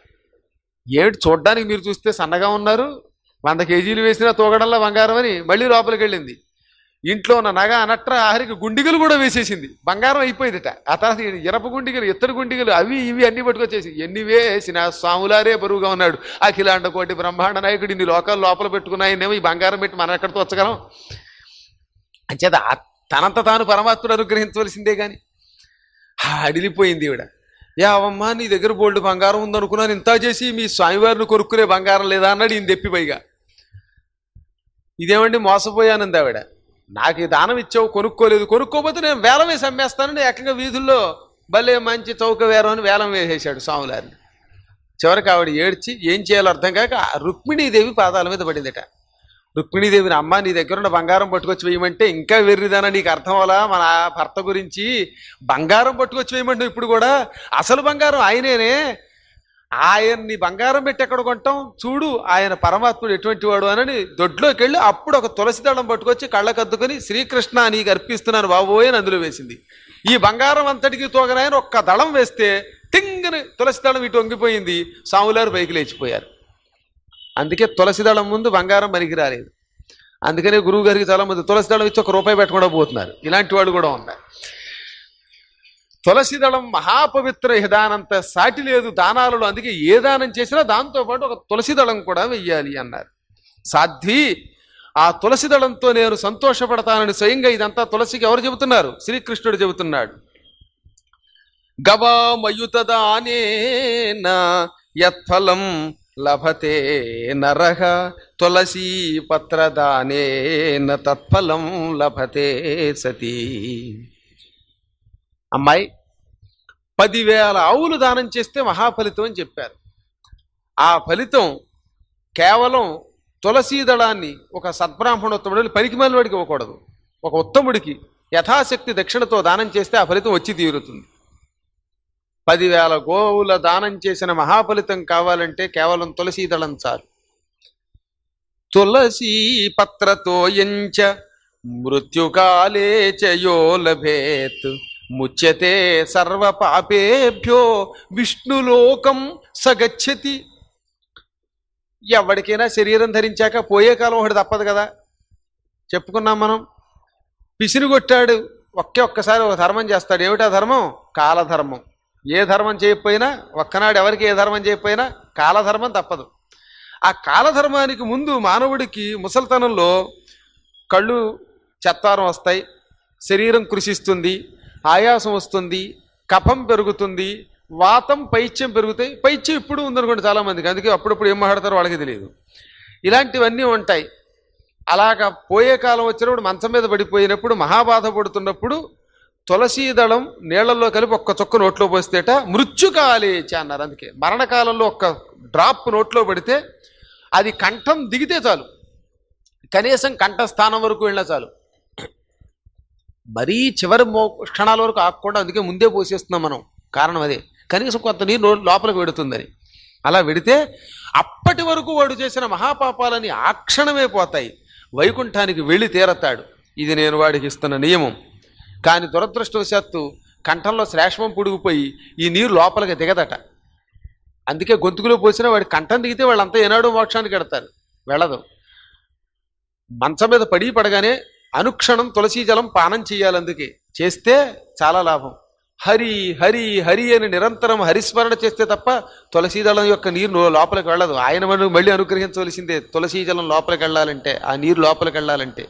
ఏమిటి చూడ్డానికి మీరు చూస్తే సన్నగా ఉన్నారు వంద కేజీలు వేసినా తూగడంలో బంగారం అని మళ్ళీ లోపలికి వెళ్ళింది ఇంట్లో ఉన్న నగ అనట్ర ఆఖరికి గుండిగలు కూడా వేసేసింది బంగారం అయిపోయిందిట ఆ తర్వాత ఈ ఇరప గుండిగలు ఇత్తడి గుండిగలు అవి ఇవి అన్ని పట్టుకొచ్చేసి ఎన్ని వేసిన స్వాములారే బరువుగా ఉన్నాడు అఖిలాండ కోటి బ్రహ్మాండ నాయకుడు ఇన్ని లోకాలు లోపల పెట్టుకున్నాయనేమో ఈ బంగారం పెట్టి మనం ఎక్కడితో వచ్చగలం అంచేత ఆ తనంత తాను పరమాత్ముడు అనుగ్రహించవలసిందే కానీ అడిలిపోయింది ఈవిడ యావమ్మా నీ దగ్గర బోల్డ్ బంగారం ఉందనుకున్నాను ఇంత చేసి మీ స్వామివారిని కొనుక్కునే బంగారం లేదా అన్నాడు ఈయన తెప్పి పైగా ఇదేమండి మోసపోయానంది ఆవిడ నాకు ఈ దానం ఇచ్చావు కొనుక్కోలేదు కొనుక్కోపోతే నేను వేలం వేసి అమ్మేస్తానని ఏకంగా వీధుల్లో భలే మంచి చౌక వేరం అని వేలం వేసేశాడు స్వాములారిని చివరికి ఆవిడ ఏడ్చి ఏం చేయాలో అర్థం కాక ఆ రుక్మిణీదేవి పాదాల మీద పడిందిట రుక్మిణీదేవిని అమ్మ నీ దగ్గర ఉన్న బంగారం పట్టుకొచ్చి వేయమంటే ఇంకా వెర్రిదానా నీకు అర్థం అవ్వాలా మన భర్త గురించి బంగారం పట్టుకొచ్చి వేయమంటే ఇప్పుడు కూడా అసలు బంగారం ఆయనేనే ఆయన్ని బంగారం పెట్టి ఎక్కడ కొంటాం చూడు ఆయన పరమాత్ముడు ఎటువంటి వాడు అని దొడ్లోకి వెళ్ళి అప్పుడు ఒక తులసి దళం పట్టుకొచ్చి కళ్ళకద్దుకొని శ్రీకృష్ణ నీకు అర్పిస్తున్నాను బాబోయ్ అని అందులో వేసింది ఈ బంగారం అంతటికి తోగనాయని ఒక్క దళం వేస్తే టింగని తులసి దళం ఇటు వంగిపోయింది సాములారు పైకి లేచిపోయారు అందుకే తులసి దళం ముందు బంగారం పనికి రాలేదు అందుకనే గురువు గారికి చాలా మంది తులసి దళం ఇచ్చి ఒక రూపాయి పెట్టకుండా పోతున్నారు ఇలాంటి వాళ్ళు కూడా ఉన్నారు తులసి దళం మహాపవిత్ర హిదానంత సాటి లేదు దానాలలో అందుకే ఏ దానం చేసినా దాంతో పాటు ఒక తులసి దళం కూడా వెయ్యాలి అన్నారు సాధ్వి ఆ తులసి దళంతో నేను సంతోషపడతానని స్వయంగా ఇదంతా తులసికి ఎవరు చెబుతున్నారు శ్రీకృష్ణుడు చెబుతున్నాడు గవామయుతదానేన యత్ఫలం లభతే నరహ తులసీ పత్రదానేన తత్ఫలం లభతే సతీ అమ్మాయి పదివేల ఆవులు దానం చేస్తే మహాఫలితం అని చెప్పారు ఆ ఫలితం కేవలం తులసీ దళాన్ని ఒక సద్బ్రాహ్మణోత్తముడు పనికి వాడికి ఇవ్వకూడదు ఒక ఉత్తముడికి యథాశక్తి దక్షిణతో దానం చేస్తే ఆ ఫలితం వచ్చి తీరుతుంది పదివేల గోవుల దానం చేసిన మహాఫలితం కావాలంటే కేవలం తులసీ దళం చాలు తులసీ పత్రతో ఎంచ మృత్యుకాలే చయో లభేత్ ముచ్యతే సర్వ పాపేభ్యో విష్ణులోకం సగచ్చతి ఎవరికైనా శరీరం ధరించాక పోయే కాలం ఒకటి తప్పదు కదా చెప్పుకున్నాం మనం పిసిని కొట్టాడు ఒకే ఒక్కసారి ఒక ధర్మం చేస్తాడు ఏమిటా ధర్మం కాలధర్మం ఏ ధర్మం చేయకపోయినా ఒక్కనాడు ఎవరికి ఏ ధర్మం చేయకపోయినా కాలధర్మం తప్పదు ఆ కాలధర్మానికి ముందు మానవుడికి ముసల్తనంలో కళ్ళు చెత్తారం వస్తాయి శరీరం కృషిస్తుంది ఆయాసం వస్తుంది కఫం పెరుగుతుంది వాతం పైత్యం పెరుగుతాయి పైత్యం ఇప్పుడు ఉందనుకోండి చాలా మందికి అందుకే అప్పుడప్పుడు ఏం మాట్లాడతారో వాళ్ళకి తెలియదు ఇలాంటివన్నీ ఉంటాయి అలాగా పోయే కాలం వచ్చినప్పుడు మంచం మీద పడిపోయినప్పుడు మహాబాధ పడుతున్నప్పుడు తులసీ దళం నీళ్లలో కలిపి ఒక్క చుక్క నోట్లో పోస్తేట మృత్యుకాలేచ అన్నారు అందుకే మరణకాలంలో ఒక్క డ్రాప్ నోట్లో పడితే అది కంఠం దిగితే చాలు కనీసం కంఠస్థానం వరకు వెళ్ళినా చాలు మరీ చివరి మో క్షణాల వరకు ఆగకుండా అందుకే ముందే పోసేస్తున్నాం మనం కారణం అదే కనీసం కొంత నీరు నో- లోపలికి వెడుతుందని అలా వెడితే అప్పటి వరకు వాడు చేసిన మహాపాపాలని ఆ క్షణమే పోతాయి వైకుంఠానికి వెళ్ళి తీరతాడు ఇది నేను వాడికి ఇస్తున్న నియమం కానీ దురదృష్టవశాత్తు కంఠంలో శ్లేష్మం పుడిగిపోయి ఈ నీరు లోపలికి దిగదట అందుకే గొంతుకులో పోసినా వాడి కంఠం దిగితే వాళ్ళంతా ఏనాడో మోక్షానికి ఎడతారు వెళ్ళదు మంచం మీద పడి పడగానే అనుక్షణం తులసీ జలం పానం చేయాలి అందుకే చేస్తే చాలా లాభం హరి హరి హరి అని నిరంతరం హరిస్మరణ చేస్తే తప్ప తులసీ దళం యొక్క నీరు నో- లోపలికి వెళ్ళదు ఆయన మనం మళ్ళీ అనుగ్రహించవలసిందే తులసీ జలం లోపలికి వెళ్ళాలంటే ఆ నీరు లోపలికి వెళ్ళాలంటే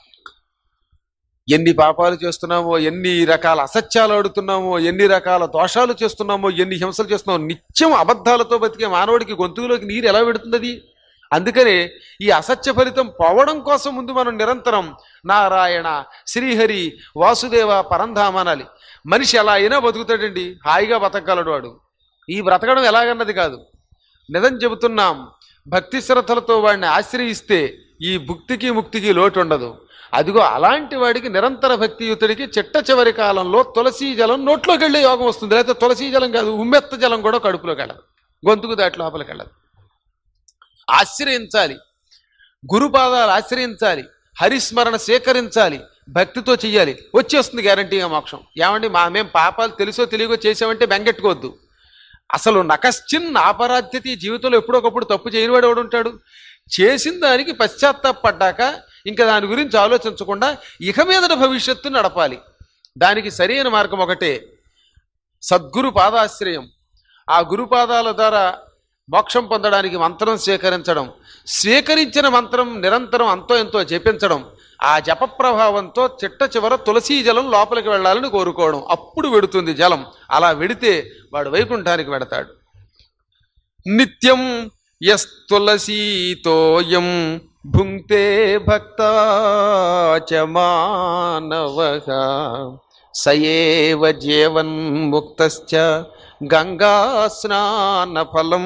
ఎన్ని పాపాలు చేస్తున్నామో ఎన్ని రకాల అసత్యాలు ఆడుతున్నామో ఎన్ని రకాల దోషాలు చేస్తున్నామో ఎన్ని హింసలు చేస్తున్నామో నిత్యం అబద్ధాలతో బతికే మానవుడికి గొంతులోకి నీరు ఎలా పెడుతుంది అది అందుకనే ఈ అసత్య ఫలితం పోవడం కోసం ముందు మనం నిరంతరం నారాయణ శ్రీహరి వాసుదేవ పరంధామ అనాలి మనిషి ఎలా అయినా బతుకుతాడండి హాయిగా బతకగలడు వాడు ఈ బ్రతకడం ఎలాగన్నది కాదు నిజం చెబుతున్నాం భక్తి శ్రద్ధలతో వాడిని ఆశ్రయిస్తే ఈ భుక్తికి ముక్తికి లోటు ఉండదు అదిగో అలాంటి వాడికి నిరంతర భక్తియుతుడికి చిట్ట చివరి కాలంలో తులసీ జలం నోట్లోకి వెళ్ళే యోగం వస్తుంది లేకపోతే తులసీ జలం కాదు ఉమ్మెత్త జలం కూడా కడుపులోకి వెళ్ళదు గొంతుకు దాటి లోపలికి వెళ్ళదు ఆశ్రయించాలి గురుపాదాలు ఆశ్రయించాలి హరిస్మరణ సేకరించాలి భక్తితో చెయ్యాలి వచ్చేస్తుంది గ్యారంటీగా మోక్షం ఏమండి మా మేము పాపాలు తెలుసో తెలియకో చేసామంటే బెంగెట్టుకోవద్దు అసలు నకశ్చిన్ ఆపరాధ్యత ఈ జీవితంలో ఎప్పుడొకప్పుడు తప్పు చేయనివాడు ఎవడు ఉంటాడు చేసిన దానికి పశ్చాత్తాపడ్డాక ఇంకా దాని గురించి ఆలోచించకుండా ఇక మీదట భవిష్యత్తు నడపాలి దానికి సరైన మార్గం ఒకటే సద్గురు పాదాశ్రయం ఆ గురుపాదాల ద్వారా మోక్షం పొందడానికి మంత్రం స్వీకరించడం స్వీకరించిన మంత్రం నిరంతరం అంతో ఎంతో జపించడం ఆ జప ప్రభావంతో చిట్ట చివర తులసీ జలం లోపలికి వెళ్ళాలని కోరుకోవడం అప్పుడు వెడుతుంది జలం అలా వెడితే వాడు వైకుంఠానికి వెడతాడు నిత్యం యస్తులసీతోయం భుంక్తే భక్తా చ మానవః సయేవ జీవన్ముక్తశ్చ గంగా స్నాన ఫలం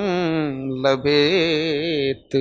లభేత్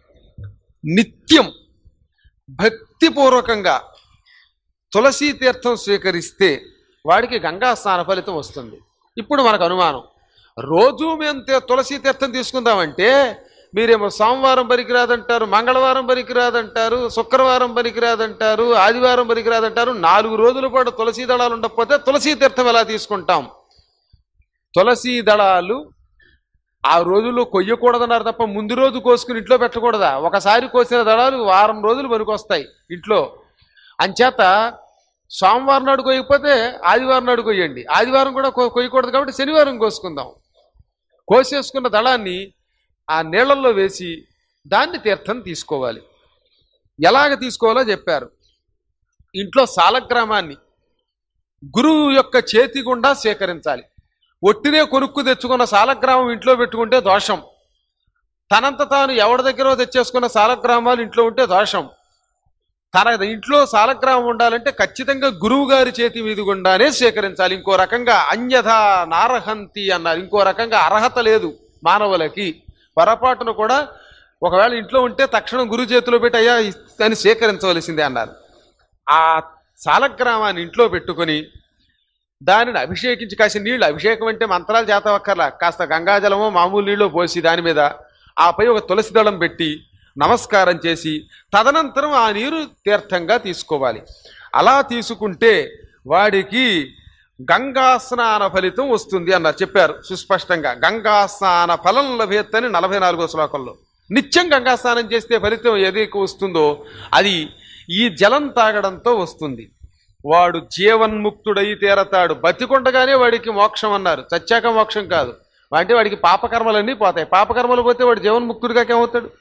నిత్యం భక్తిపూర్వకంగా తులసీ తీర్థం స్వీకరిస్తే వాడికి గంగా స్నాన ఫలితం వస్తుంది ఇప్పుడు మనకు అనుమానం రోజు మేము తే- తులసీ తీర్థం తీసుకుందామంటే మీరేమో సోమవారం పనికిరాదంటారు మంగళవారం పనికిరాదంటారు శుక్రవారం పనికిరాదంటారు ఆదివారం పనికిరాదంటారు నాలుగు రోజుల పాటు తులసీ దళాలు ఉండకపోతే తులసీ తీర్థం ఎలా తీసుకుంటాం తులసీ దళాలు ఆ రోజుల్లో కొయ్యకూడదన్నారు తప్ప ముందు రోజు కోసుకుని ఇంట్లో పెట్టకూడదా ఒకసారి కోసిన దళాలు వారం రోజులు పనికొస్తాయి ఇంట్లో అంచేత సోమవారం నాడు కొయ్యకపోతే ఆదివారం నాడు కొయ్యండి ఆదివారం కూడా కొ- కొయ్యకూడదు కాబట్టి శనివారం కోసుకుందాం కోసేసుకున్న దళాన్ని ఆ నీళ్ళల్లో వేసి దాన్ని తీర్థం తీసుకోవాలి ఎలాగ తీసుకోవాలో చెప్పారు ఇంట్లో సాలగ్రామాన్ని గురువు యొక్క చేతి గుండా స్వీకరించాలి ఒట్టినే కొనుక్కు తెచ్చుకున్న సాలగ్రామం ఇంట్లో పెట్టుకుంటే దోషం తనంత తాను ఎవరి దగ్గర తెచ్చేసుకున్న సాలగ్రామాలు ఇంట్లో ఉంటే దోషం తన ఇంట్లో సాలగ్రామం ఉండాలంటే ఖచ్చితంగా గురువు గారి చేతి మీద గుండానే స్వీకరించాలి ఇంకో రకంగా అన్యథ నారహంతి అన్నారు ఇంకో రకంగా అర్హత లేదు మానవులకి పొరపాటును కూడా ఒకవేళ ఇంట్లో ఉంటే తక్షణం గురువు చేతిలో పెట్టి అయ్యా అని స్వీకరించవలసిందే అన్నారు ఆ సాలగ్రామాన్ని ఇంట్లో పెట్టుకొని దానిని అభిషేకించి కాసిన నీళ్లు అభిషేకం అంటే మంత్రాలు చేతవక్కర్లా కాస్త గంగాజలమో మామూలు నీళ్ళు పోసి దాని మీద ఆపై ఒక తులసి దళం పెట్టి నమస్కారం చేసి తదనంతరం ఆ నీరు తీర్థంగా తీసుకోవాలి అలా తీసుకుంటే వాడికి గంగా స్నాన ఫలితం వస్తుంది అన్నారు చెప్పారు సుస్పష్టంగా గంగా స్నాన ఫలం లభేత్తని నలభై నాలుగో శ్లోకంలో నిత్యం గంగా స్నానం చేస్తే ఫలితం ఏదైతే వస్తుందో అది ఈ జలం తాగడంతో వస్తుంది వాడు జీవన్ముక్తుడై తీరతాడు బతికొండగానే వాడికి మోక్షం అన్నారు చచ్చాక మోక్షం కాదు అంటే వాడికి పాపకర్మలన్నీ పోతాయి పాపకర్మలు పోతే వాడు జీవన్ముక్తుడిగా ఏమవుతాడు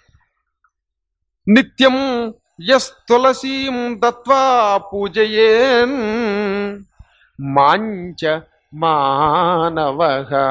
నిత్యం యస్ తులసీం దత్వా పూజయేన్ మాంచ మానవ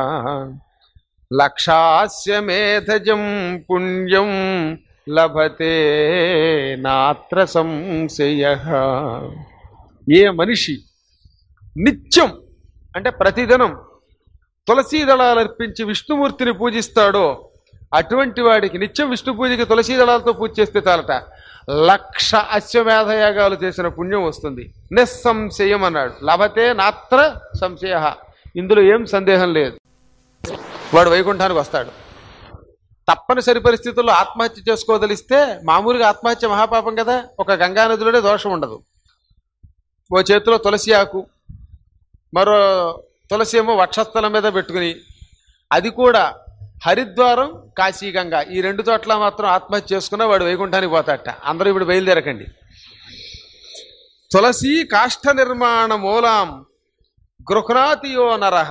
లక్షాస్య మేధజం పుణ్యం లభతే నాత్ర సంశయ ఏ మనిషి నిత్యం అంటే ప్రతిదినం తులసీ దళాలు అర్పించి విష్ణుమూర్తిని పూజిస్తాడో అటువంటి వాడికి నిత్యం విష్ణు పూజకి తులసీ దళాలతో పూజ చేస్తే చాలట లక్ష అశ్వమేధ యాగాలు చేసిన పుణ్యం వస్తుంది నిస్సంశయం అన్నాడు లభతే నాత్ర సంశయ ఇందులో ఏం సందేహం లేదు వాడు వైకుంఠానికి వస్తాడు తప్పనిసరి పరిస్థితుల్లో ఆత్మహత్య చేసుకోదలిస్తే మామూలుగా ఆత్మహత్య మహాపాపం కదా ఒక గంగా నదిలోనే దోషం ఉండదు ఓ చేతిలో తులసి ఆకు మరో తులసి ఏమో వక్షస్థలం మీద పెట్టుకుని అది కూడా హరిద్వారం కాశీగంగ ఈ రెండు చోట్ల మాత్రం ఆత్మహత్య చేసుకున్న వాడు వైకుంఠానికి పోతాడట అందరూ ఇప్పుడు బయలుదేరకండి తులసి కాష్ఠ నిర్మాణ మూలాం గృహ్ణాతియో నరహ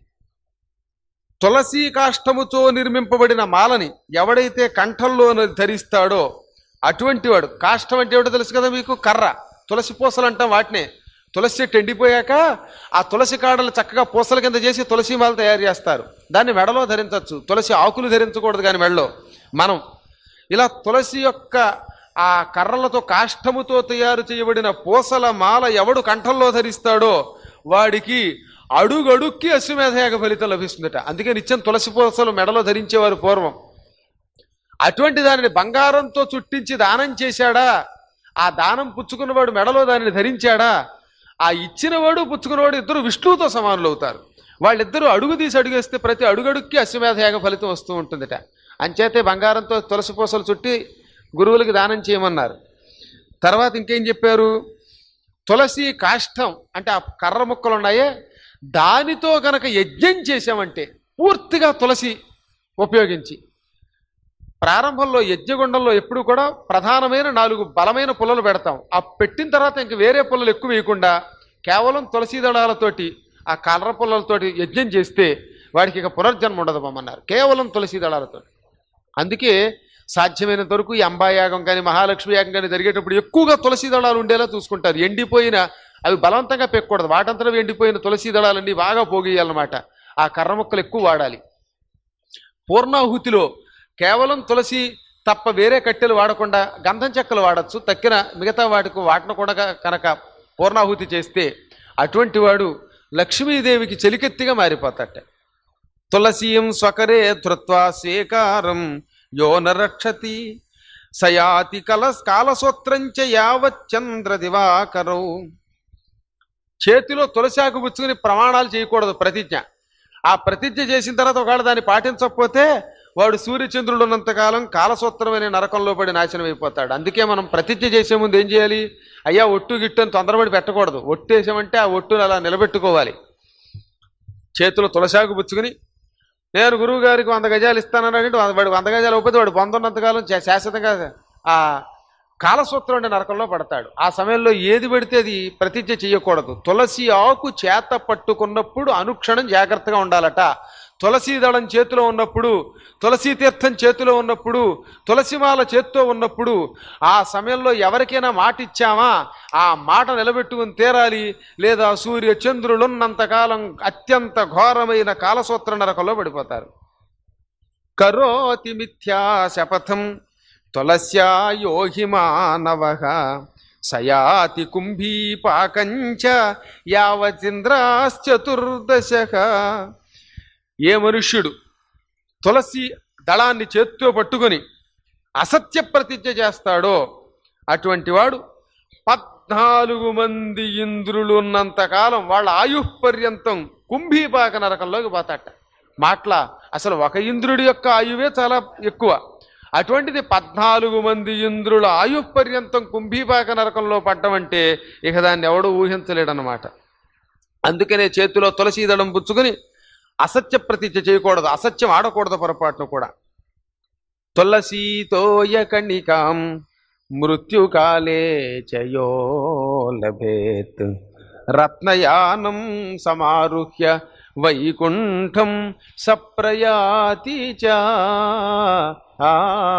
తులసి కాష్టముతో నిర్మింపబడిన మాలని ఎవడైతే కంఠంలో ధరిస్తాడో అటువంటి వాడు కాష్టం అంటే ఏమిటో తెలుసు కదా మీకు కర్ర తులసి పూసలు అంటాం వాటినే తులసి చెట్టు ఎండిపోయాక ఆ తులసి కాడలు చక్కగా పూసల కింద చేసి తులసి మాల తయారు చేస్తారు దాన్ని మెడలో ధరించవచ్చు తులసి ఆకులు ధరించకూడదు కానీ మెడలో మనం ఇలా తులసి యొక్క ఆ కర్రలతో కాష్టముతో తయారు చేయబడిన పూసల మాల ఎవడు కంఠంలో ధరిస్తాడో వాడికి అడుగడుక్కి అశ్వమేధయాగ ఫలితం లభిస్తుందట అందుకే నిత్యం తులసి పూసలు మెడలో ధరించేవారు పూర్వం అటువంటి దానిని బంగారంతో చుట్టించి దానం చేశాడా ఆ దానం పుచ్చుకున్నవాడు మెడలో దానిని ధరించాడా ఆ ఇచ్చినవాడు పుచ్చుకున్నవాడు ఇద్దరు విష్ణువుతో సమానులు అవుతారు వాళ్ళిద్దరూ అడుగు తీసి అడుగేస్తే ప్రతి అడుగడుక్కి అశ్వమేధయాగ ఫలితం వస్తూ ఉంటుందట అంచేతే బంగారంతో తులసి పూసలు చుట్టి గురువులకి దానం చేయమన్నారు తర్వాత ఇంకేం చెప్పారు తులసి కాష్టం అంటే ఆ కర్ర ముక్కలు ఉన్నాయే దానితో గనక యజ్ఞం చేశామంటే పూర్తిగా తులసి ఉపయోగించి ప్రారంభంలో యజ్ఞగుండంలో ఎప్పుడు కూడా ప్రధానమైన నాలుగు బలమైన పుల్లలు పెడతాం ఆ పెట్టిన తర్వాత ఇంక వేరే పుల్లలు ఎక్కువ వేయకుండా కేవలం తులసి దళాలతోటి ఆ కర్ర పుల్లలతోటి యజ్ఞం చేస్తే వాడికి ఇక పునర్జన్మ ఉండదు బొమ్మన్నారు కేవలం తులసి దళాలతో అందుకే సాధ్యమైనంత వరకు ఈ అంబాయాగం కానీ మహాలక్ష్మి యాగం కానీ జరిగేటప్పుడు ఎక్కువగా తులసి దళాలు ఉండేలా చూసుకుంటారు ఎండిపోయిన అవి బలవంతంగా పెక్కకూడదు వాటంతరం ఎండిపోయిన తులసి దళాలన్నీ బాగా పోగేయాలన్నమాట ఆ కర్ర ముక్కలు ఎక్కువ వాడాలి పూర్ణాహుతిలో కేవలం తులసి తప్ప వేరే కట్టెలు వాడకుండా గంధం చెక్కలు వాడచ్చు తక్కిన మిగతా వాటికి వాటిని కూడా కనుక పూర్ణాహుతి చేస్తే అటువంటి వాడు లక్ష్మీదేవికి చెలికెత్తిగా మారిపోతాట తులసీం స్వకరే ధృత్వా సేకారం యో నరక్షతి సయాతి కల కాలసూత్రంచ యావచ్చంద్ర దివాకరౌ చేతిలో తులసాకు పుచ్చుకుని ప్రమాణాలు చేయకూడదు ప్రతిజ్ఞ ఆ ప్రతిజ్ఞ చేసిన తర్వాత ఒకవేళ దాన్ని పాటించకపోతే వాడు సూర్యచంద్రుడు ఉన్నంతకాలం కాలసూత్రమైన నరకంలో పడి నాశనం అయిపోతాడు అందుకే మనం ప్రతిజ్ఞ చేసే ముందు ఏం చేయాలి అయ్యా ఒట్టు గిట్టు అని తొందరపడి పెట్టకూడదు ఒట్టు వేసామంటే ఆ ఒట్టును అలా నిలబెట్టుకోవాలి చేతిలో తులసాకు పుచ్చుకుని నేను గురువు గారికి వంద గజాలు ఇస్తానన్నాడు వాడు వంద గజాలు అయిపోతే వాడు పొందున్నంతకాలం శా- శాశ్వతంగా ఆ కాలసూత్రం అనే నరకంలో పడతాడు ఆ సమయంలో ఏది పెడితే అది ప్రతిజ్ఞ చేయకూడదు తులసి ఆకు చేత పట్టుకున్నప్పుడు అనుక్షణం జాగ్రత్తగా ఉండాలట తులసి దళం చేతిలో ఉన్నప్పుడు తులసి తీర్థం చేతిలో ఉన్నప్పుడు తులసిమాల చేత్తో ఉన్నప్పుడు ఆ సమయంలో ఎవరికైనా మాట ఇచ్చామా ఆ మాట నిలబెట్టుకుని తీరాలి లేదా సూర్య చంద్రులున్నంతకాలం అత్యంత ఘోరమైన కాలసూత్ర నరకంలో పడిపోతారు కరోతి మిథ్యా శపథం తులస్యా యోహి మానవ సయాతి కుంభీపాకంచ యావచింద్రాశ్చతుర్దశ ఏ మనుష్యుడు తులసి దళాన్ని చేత్తో పట్టుకొని అసత్య ప్రతిజ్ఞ చేస్తాడో అటువంటి వాడు పద్నాలుగు మంది ఇంద్రులు ఉన్నంతకాలం వాళ్ళ ఆయుః పర్యంతం కుంభీపాక నరకంలోకి పోతాట మాట్ల అసలు ఒక ఇంద్రుడి యొక్క ఆయువే చాలా ఎక్కువ అటువంటిది పద్నాలుగు మంది ఇంద్రుల ఆయుః పర్యంతం కుంభీపాక నరకంలో పడ్డమంటే ఇక దాన్ని ఎవడు ఊహించలేడనమాట అందుకనే చేతిలో తులసీ దళం పుచ్చుకొని అసత్య ప్రతిజ్ఞ చేయకూడదు అసత్యం ఆడకూడదు పొరపాటును కూడా తులసీతోయ కణికాం మృత్యుకాలే చయో లభేత్ రత్నయానం సమారుహ్య వైకుంఠం సప్రయాతి చ ఆ.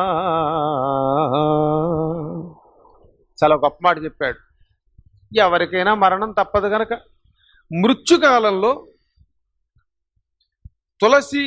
చాలా గొప్ప మాట చెప్పాడు ఎవరికైనా మరణం తప్పదు గనక మృత్యుకాలంలో తులసి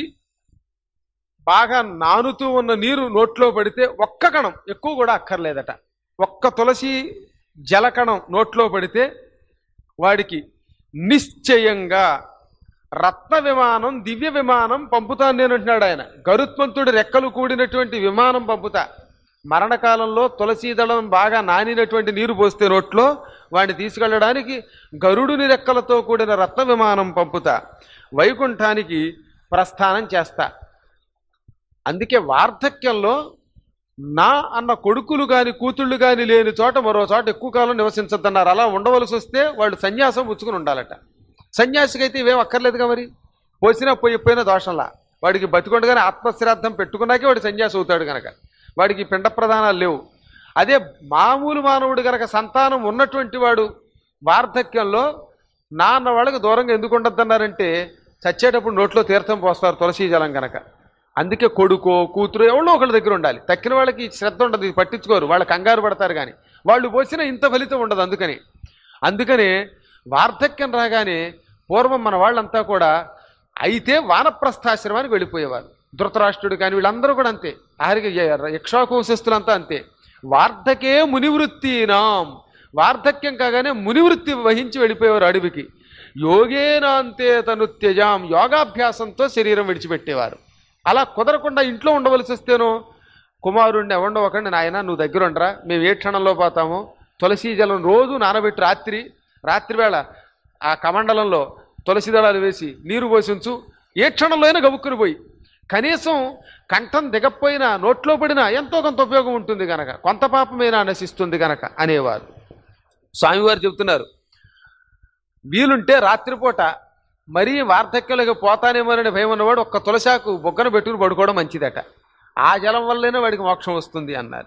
బాగా నానుతూ ఉన్న నీరు నోట్లో పడితే ఒక్క కణం ఎక్కువ కూడా అక్కర్లేదట ఒక్క తులసి జలకణం నోట్లో పడితే వాడికి నిశ్చయంగా రత్న విమానం దివ్య విమానం పంపుతాను నేను అంటున్నాడు ఆయన గరుత్మంతుడి రెక్కలు కూడినటువంటి విమానం పంపుతా మరణకాలంలో తులసీదళం బాగా నానినటువంటి నీరు పోస్తే నోట్లో వాడిని తీసుకెళ్ళడానికి గరుడుని రెక్కలతో కూడిన రత్న విమానం పంపుతా వైకుంఠానికి ప్రస్థానం చేస్తా అందుకే వార్ధక్యంలో నా అన్న కొడుకులు కాని కూతుళ్ళు కాని లేని చోట మరో చోట ఎక్కువ కాలం నివసించద్దన్నారు అలా ఉండవలసి వస్తే వాళ్ళు సన్యాసం పుచ్చుకుని ఉండాలట సన్యాసికైతే ఇవేం అక్కర్లేదుగా మరి పోసినా పోయిపోయినా దోషంలా వాడికి బతికొండగానే ఆత్మశ్రాద్ధం పెట్టుకున్నాకే వాడు సన్యాసి అవుతాడు గనక వాడికి పిండ ప్రధానాలు లేవు అదే మామూలు మానవుడు గనక సంతానం ఉన్నటువంటి వాడు వార్ధక్యంలో నాన్న వాళ్ళకి దూరంగా ఎందుకు ఉండద్దన్నారంటే చచ్చేటప్పుడు నోట్లో తీర్థం పోస్తారు తులసీ జలం గనక అందుకే కొడుకో కూతురు ఎవరో ఒకళ్ళ దగ్గర ఉండాలి తక్కిన వాళ్ళకి శ్రద్ధ ఉండదు ఇది పట్టించుకోరు వాళ్ళ కంగారు పడతారు కానీ వాళ్ళు పోసిన ఇంత ఫలితం ఉండదు అందుకని అందుకనే వార్ధక్యం రాగానే పూర్వం మన వాళ్ళంతా కూడా అయితే వానప్రస్థాశ్రమానికి వెళ్ళిపోయేవారు ధృతరాష్ట్రుడు కానీ వీళ్ళందరూ కూడా అంతే ఆఖరికి యక్షాకోశస్తులంతా అంతే వార్ధకే మునివృత్తినాం వార్ధక్యం కాగానే మునివృత్తి వహించి వెళ్ళిపోయేవారు అడవికి యోగేనాంతే తను త్యజాం యోగాభ్యాసంతో శరీరం విడిచిపెట్టేవారు అలా కుదరకుండా ఇంట్లో ఉండవలసి వస్తేనో కుమారుణ్ణి ఎవడవకండి నాయన నువ్వు దగ్గర ఉండరా మేము ఏ క్షణంలో పోతాము తులసీ జలం రోజు నానబెట్టి రాత్రి రాత్రి వేళ ఆ కమండలంలో తులసి దళాలు వేసి నీరు పోసించు ఏ క్షణంలో అయినా గబుక్కుని పోయి కనీసం కంఠం దిగపోయినా నోట్లో పడినా ఎంతో కొంత ఉపయోగం ఉంటుంది గనక కొంత పాపమైనా నశిస్తుంది గనక అనేవారు స్వామివారు చెబుతున్నారు వీలుంటే రాత్రిపూట మరీ వార్ధక్యంలోకి పోతానేమోనని భయం ఉన్నవాడు ఒక్క తులసాకు బొగ్గన పెట్టుకుని పడుకోవడం మంచిదట ఆ జలం వల్లనే వాడికి మోక్షం వస్తుంది అన్నారు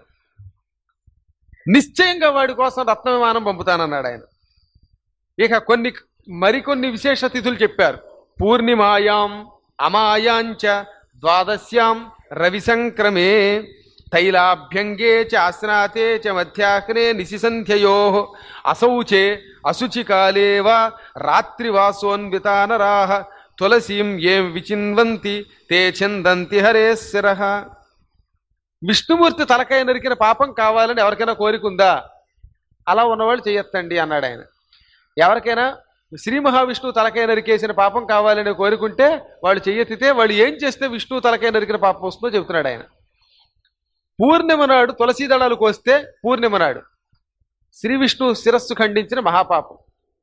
నిశ్చయంగా వాడి కోసం రత్న విమానం పంపుతానన్నాడు ఆయన ఇక కొన్ని మరికొన్ని విశేష తిథులు చెప్పారు పూర్ణిమాయాం అమాయాంచ ద్వాదశ్యాం రవి సంక్రమే తైలాభ్యంగే చ ఆస్నాతే చ మధ్యాహ్నే నిశిసంధ్యయో అసౌచే అశుచికాలే వా రాత్రివాసోన్వితానరాహ తులసీం ఏం విచిన్వంతి తే చిందంతి హరేశ్వర విష్ణుమూర్తి తలకాయ నరికిన పాపం కావాలని ఎవరికైనా కోరిక ఉందా అలా ఉన్నవాళ్ళు చేయొత్తండి అన్నాడు ఆయన ఎవరికైనా శ్రీ మహావిష్ణువు తలకాయ నరికేసిన పాపం కావాలని కోరుకుంటే వాళ్ళు చెయ్యెత్తితే వాళ్ళు ఏం చేస్తే విష్ణువు తలకాయ నరికిన పాపం వస్తుందో చెబుతున్నాడు ఆయన పూర్ణిమ నాడు తులసీ దళాలు కోస్తే పూర్ణిమ నాడు శ్రీ విష్ణువు శిరస్సు ఖండించిన మహాపాపం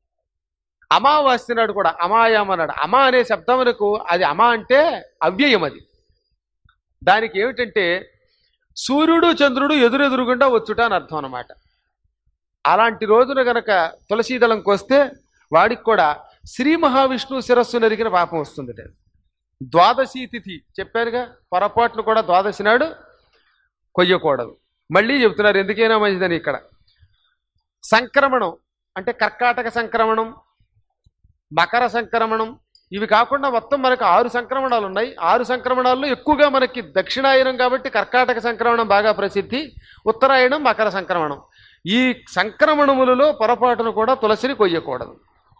అమావాస్య నాడు కూడా అమాయాం అన్నాడు అమా అనే శబ్దమునకు అది అమా అంటే అవ్యయం అది దానికి ఏమిటంటే సూర్యుడు చంద్రుడు ఎదురెదురుగుండా వచ్చుట అని అర్థం అన్నమాట అలాంటి రోజున గనక తులసీదళం కోస్తే వాడికి కూడా శ్రీ మహావిష్ణువు శిరస్సు నరికిన పాపం వస్తుంది ద్వాదశి తిథి చెప్పారుగా పొరపాట్లు కూడా ద్వాదశి నాడు కొయ్యకూడదు మళ్ళీ చెబుతున్నారు ఎందుకైనా మంచిదని ఇక్కడ సంక్రమణం అంటే కర్కాటక సంక్రమణం మకర సంక్రమణం ఇవి కాకుండా మొత్తం మనకు ఆరు సంక్రమణాలు ఉన్నాయి ఆరు సంక్రమణాల్లో ఎక్కువగా మనకి దక్షిణాయనం కాబట్టి కర్కాటక సంక్రమణం బాగా ప్రసిద్ధి ఉత్తరాయణం మకర సంక్రమణం ఈ సంక్రమణములలో పొరపాటును కూడా తులసిని కొయ్యకూడదు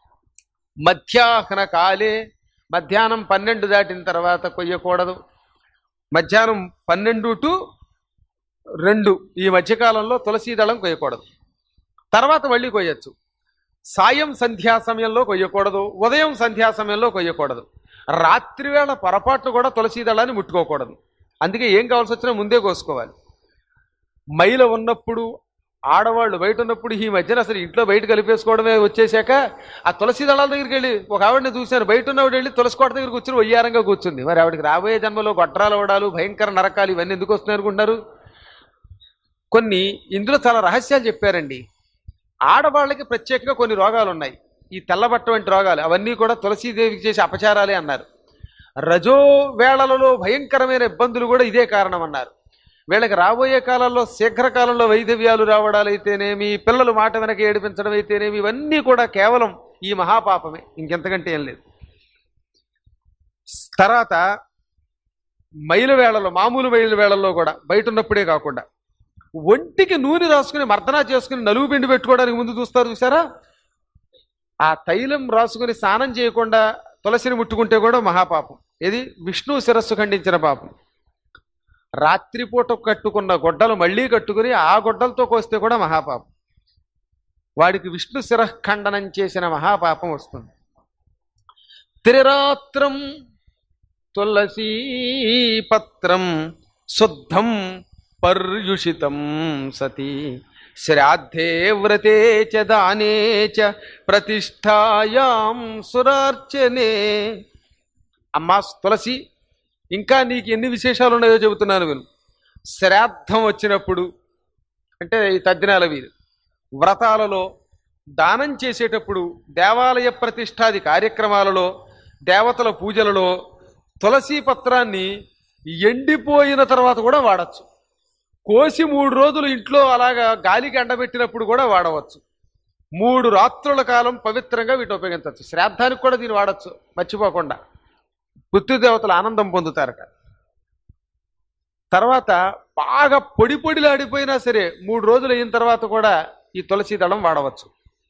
మధ్యాహ్న కాలే మధ్యాహ్నం పన్నెండు దాటిన తర్వాత కొయ్యకూడదు మధ్యాహ్నం పన్నెండు టు రెండు ఈ మధ్యకాలంలో తులసీ దళం కొయ్యకూడదు తర్వాత మళ్ళీ కొయ్యొచ్చు సాయం సంధ్యా సమయంలో కొయ్యకూడదు ఉదయం సంధ్యా సమయంలో కొయ్యకూడదు రాత్రివేళ పొరపాట్లు కూడా తులసీ దళాన్ని ముట్టుకోకూడదు అందుకే ఏం కావాల్సి వచ్చినా ముందే కోసుకోవాలి మైల ఉన్నప్పుడు ఆడవాళ్ళు బయట ఉన్నప్పుడు ఈ మధ్యన అసలు ఇంట్లో బయట కలిపేసుకోవడమే వచ్చేసాక ఆ తులసి దళాల దగ్గరికి వెళ్ళి ఒక ఆవిడని చూశాను బయట ఉన్నవాడు వెళ్ళి తులసి కోట దగ్గర కూర్చుని వయ్యారంగా కూర్చుంది మరి ఆవిడకి రాబోయే జన్మలో గొడ్రాలు అవడాలు భయంకర నరకాలు ఇవన్నీ ఎందుకు వస్తున్నాయి అనుకుంటున్నారు కొన్ని ఇందులో చాలా రహస్యాలు చెప్పారండి ఆడవాళ్ళకి ప్రత్యేకంగా కొన్ని రోగాలు ఉన్నాయి ఈ తెల్లబట్ట వంటి రోగాలు అవన్నీ కూడా తులసీదేవికి చేసే అపచారాలే అన్నారు రజో వేళలలో భయంకరమైన ఇబ్బందులు కూడా ఇదే కారణం అన్నారు వీళ్ళకి రాబోయే కాలంలో శీఘ్రకాలంలో వైధవ్యాలు రావడాలైతేనేమి పిల్లలు మాట వెనక ఏడిపించడం అయితేనేమి ఇవన్నీ కూడా కేవలం ఈ మహాపాపమే ఇంకెంతకంటే ఏం లేదు తర్వాత మైలు వేళలో మామూలు మైలు వేళల్లో కూడా బయట ఉన్నప్పుడే కాకుండా ఒంటికి నూనె రాసుకుని మర్దనా చేసుకుని నలుగు పిండి పెట్టుకోవడానికి ముందు చూస్తారు చూసారా ఆ తైలం రాసుకుని స్నానం చేయకుండా తులసిని ముట్టుకుంటే కూడా మహాపాపం ఇది విష్ణు శిరస్సు ఖండించిన పాపం రాత్రిపూట కట్టుకున్న గొడ్డలు మళ్ళీ కట్టుకుని ఆ గొడ్డలతో కోస్తే కూడా మహాపాపం వాడికి విష్ణు శిరఖండనం చేసిన మహాపాపం వస్తుంది త్రిరాత్రం తులసీ పత్రం శుద్ధం పర్యుషితం సతి శ్రాద్ధే వ్రతే చ దానే చ ప్రతిష్టాయాం సురార్చనే అమ్మా తులసి ఇంకా నీకు ఎన్ని విశేషాలు ఉన్నాయో చెబుతున్నాను విను శ్రాద్ధం వచ్చినప్పుడు అంటే ఈ తద్దినాల వీరు వ్రతాలలో దానం చేసేటప్పుడు దేవాలయ ప్రతిష్టాది కార్యక్రమాలలో దేవతల పూజలలో తులసి పత్రాన్ని ఎండిపోయిన తర్వాత కూడా వాడచ్చు కోసి మూడు రోజులు ఇంట్లో అలాగా గాలికి ఎండబెట్టినప్పుడు కూడా వాడవచ్చు మూడు రాత్రుల కాలం పవిత్రంగా వీటిని ఉపయోగించవచ్చు శ్రాద్ధానికి కూడా దీన్ని వాడచ్చు మర్చిపోకుండా పితృదేవతలు ఆనందం పొందుతారట తర్వాత బాగా పొడి పొడిలాడిపోయినా సరే మూడు రోజులు అయిన తర్వాత కూడా ఈ తులసి దళం వాడవచ్చు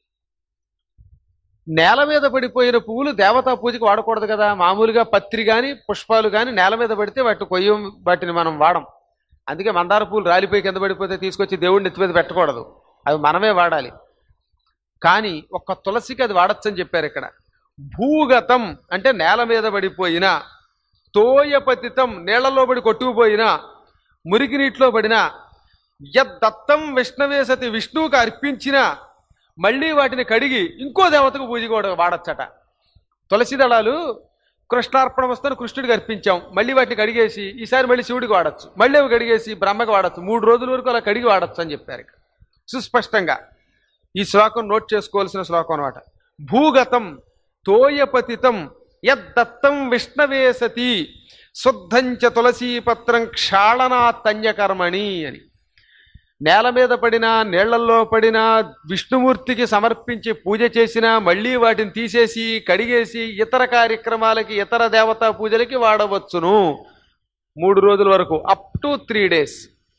నేల మీద పడిపోయిన పువ్వులు దేవతా పూజకి వాడకూడదు కదా మామూలుగా పత్రి కానీ పుష్పాలు కానీ నేల మీద పడితే వాటి కొయ్యం వాటిని మనం వాడం అందుకే మందార పూలు రాలిపోయి కింద పడిపోతే తీసుకొచ్చి దేవుడిని ఎత్తి మీద పెట్టకూడదు అవి మనమే వాడాలి కానీ ఒక్క తులసికి అది వాడచ్చని చెప్పారు ఇక్కడ భూగతం అంటే నేల మీద పడిపోయిన తోయపతితం నీళ్లలో పడి కొట్టుకుపోయినా మురికి నీటిలో పడినా యద్దత్తం విష్ణవేసతి విష్ణువుకి అర్పించిన మళ్ళీ వాటిని కడిగి ఇంకో దేవతకు పూజ కూడా వాడచ్చట తులసి దళాలు కృష్ణార్పణ వస్తాను కృష్ణుడికి అర్పించాం మళ్ళీ వాటిని కడిగేసి ఈసారి మళ్ళీ శివుడికి వాడచ్చు మళ్ళీ అవి కడిగేసి బ్రహ్మకి వాడచ్చు మూడు రోజుల వరకు అలా కడిగి వాడచ్చు అని చెప్పారు ఇక్కడ సుస్పష్టంగా ఈ శ్లోకం నోట్ చేసుకోవాల్సిన శ్లోకం అనమాట భూగతం తోయపతితం యద్దత్తం విష్ణవే సతి శుద్ధంచ తులసీపత్రం క్షాళనాత్తన్యకర్మణి అని నేల మీద పడినా నీళ్లల్లో పడినా విష్ణుమూర్తికి సమర్పించి పూజ చేసినా మళ్ళీ వాటిని తీసేసి కడిగేసి ఇతర కార్యక్రమాలకి ఇతర దేవతా పూజలకి వాడవచ్చును మూడు రోజుల వరకు అప్ టు త్రీ డేస్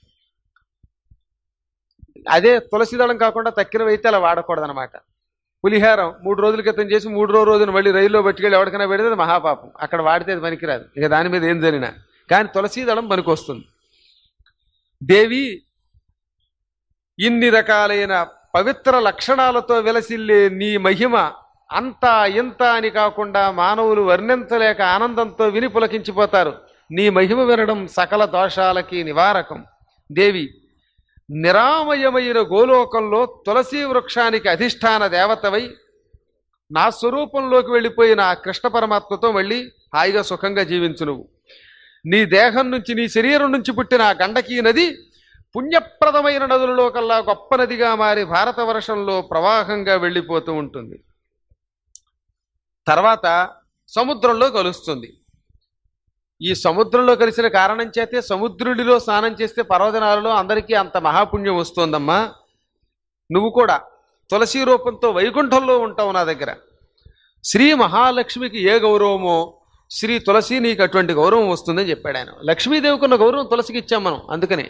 అదే తులసి దళం కాకుండా తక్కినవైతే అలా వాడకూడదు అనమాట పులిహారం మూడు రోజుల క్రితం చేసి మూడో రోజున మళ్ళీ రైల్లో పట్టుకెళ్ళి ఎవరికైనా పెడితే అది మహాపాపం అక్కడ వాడితే అది పనికిరాదు ఇక దాని మీద ఏం జరిగినా కానీ తులసి దళం పనికొస్తుంది దేవి ఇన్ని రకాలైన పవిత్ర లక్షణాలతో విలసిల్లే నీ మహిమ అంతా ఇంత అని కాకుండా మానవులు వర్ణించలేక ఆనందంతో విని పులకించిపోతారు నీ మహిమ వినడం సకల దోషాలకి నివారకం దేవి నిరామయమైన గోలోకంలో తులసి వృక్షానికి అధిష్టాన దేవతవై నా స్వరూపంలోకి వెళ్ళిపోయిన ఆ కృష్ణ పరమాత్మతో మళ్ళీ హాయిగా సుఖంగా జీవించు నువ్వు నీ దేహం నుంచి నీ శరీరం నుంచి పుట్టిన ఆ గండకీ నది పుణ్యప్రదమైన నదులలో కల్లా గొప్ప నదిగా మారి భారత వర్షంలో ప్రవాహంగా వెళ్ళిపోతూ ఉంటుంది తర్వాత సముద్రంలో కలుస్తుంది ఈ సముద్రంలో కలిసిన కారణం చేతే సముద్రుడిలో స్నానం చేస్తే పర్వదినాలలో అందరికీ అంత మహాపుణ్యం వస్తోందమ్మా నువ్వు కూడా తులసి రూపంతో వైకుంఠంలో ఉంటావు నా దగ్గర శ్రీ మహాలక్ష్మికి ఏ గౌరవమో శ్రీ తులసి నీకు అటువంటి గౌరవం వస్తుందని చెప్పాడు ఆయన లక్ష్మీదేవికి ఉన్న గౌరవం తులసికి ఇచ్చాం మనం అందుకనే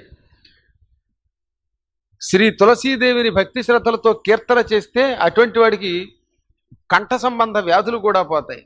శ్రీ తులసీదేవిని భక్తి శ్రద్ధలతో కీర్తన చేస్తే అటువంటి వాడికి కంఠ సంబంధ వ్యాధులు కూడా పోతాయి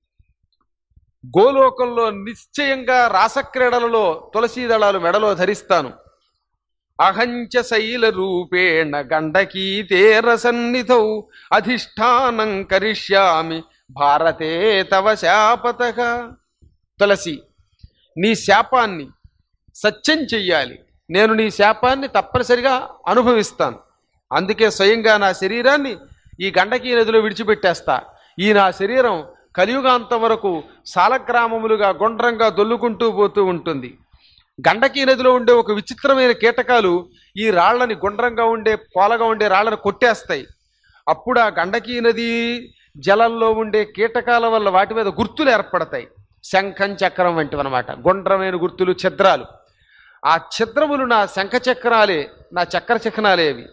గోలోకంలో నిశ్చయంగా రాసక్రీడలలో తులసీ దళాలు మెడలో ధరిస్తాను అహంచ శైల రూపేణ గండకీ తీర సన్నిధౌ అధిష్టానం కరిష్యామి భారతే తవ శాపతక తులసి నీ శాపాన్ని సత్యం చెయ్యాలి నేను నీ శాపాన్ని తప్పనిసరిగా అనుభవిస్తాను అందుకే స్వయంగా నా శరీరాన్ని ఈ గండకీ నదిలో విడిచిపెట్టేస్తా ఈ నా శరీరం కలియుగాంతం వరకు సాలగ్రామములుగా గుండ్రంగా దొల్లుకుంటూ పోతూ ఉంటుంది గండకీ నదిలో ఉండే ఒక విచిత్రమైన కీటకాలు ఈ రాళ్ళని గుండ్రంగా ఉండే పోలగా ఉండే రాళ్ళని కొట్టేస్తాయి అప్పుడు ఆ గండకీ నది జలంలో ఉండే కీటకాల వల్ల వాటి మీద గుర్తులు ఏర్పడతాయి శంఖం చక్రం వంటివి అనమాట గుండ్రమైన గుర్తులు ఛద్రాలు ఆ ఛద్రములు నా శంఖ చక్రాలే నా చక్ర చక్రాలే అవి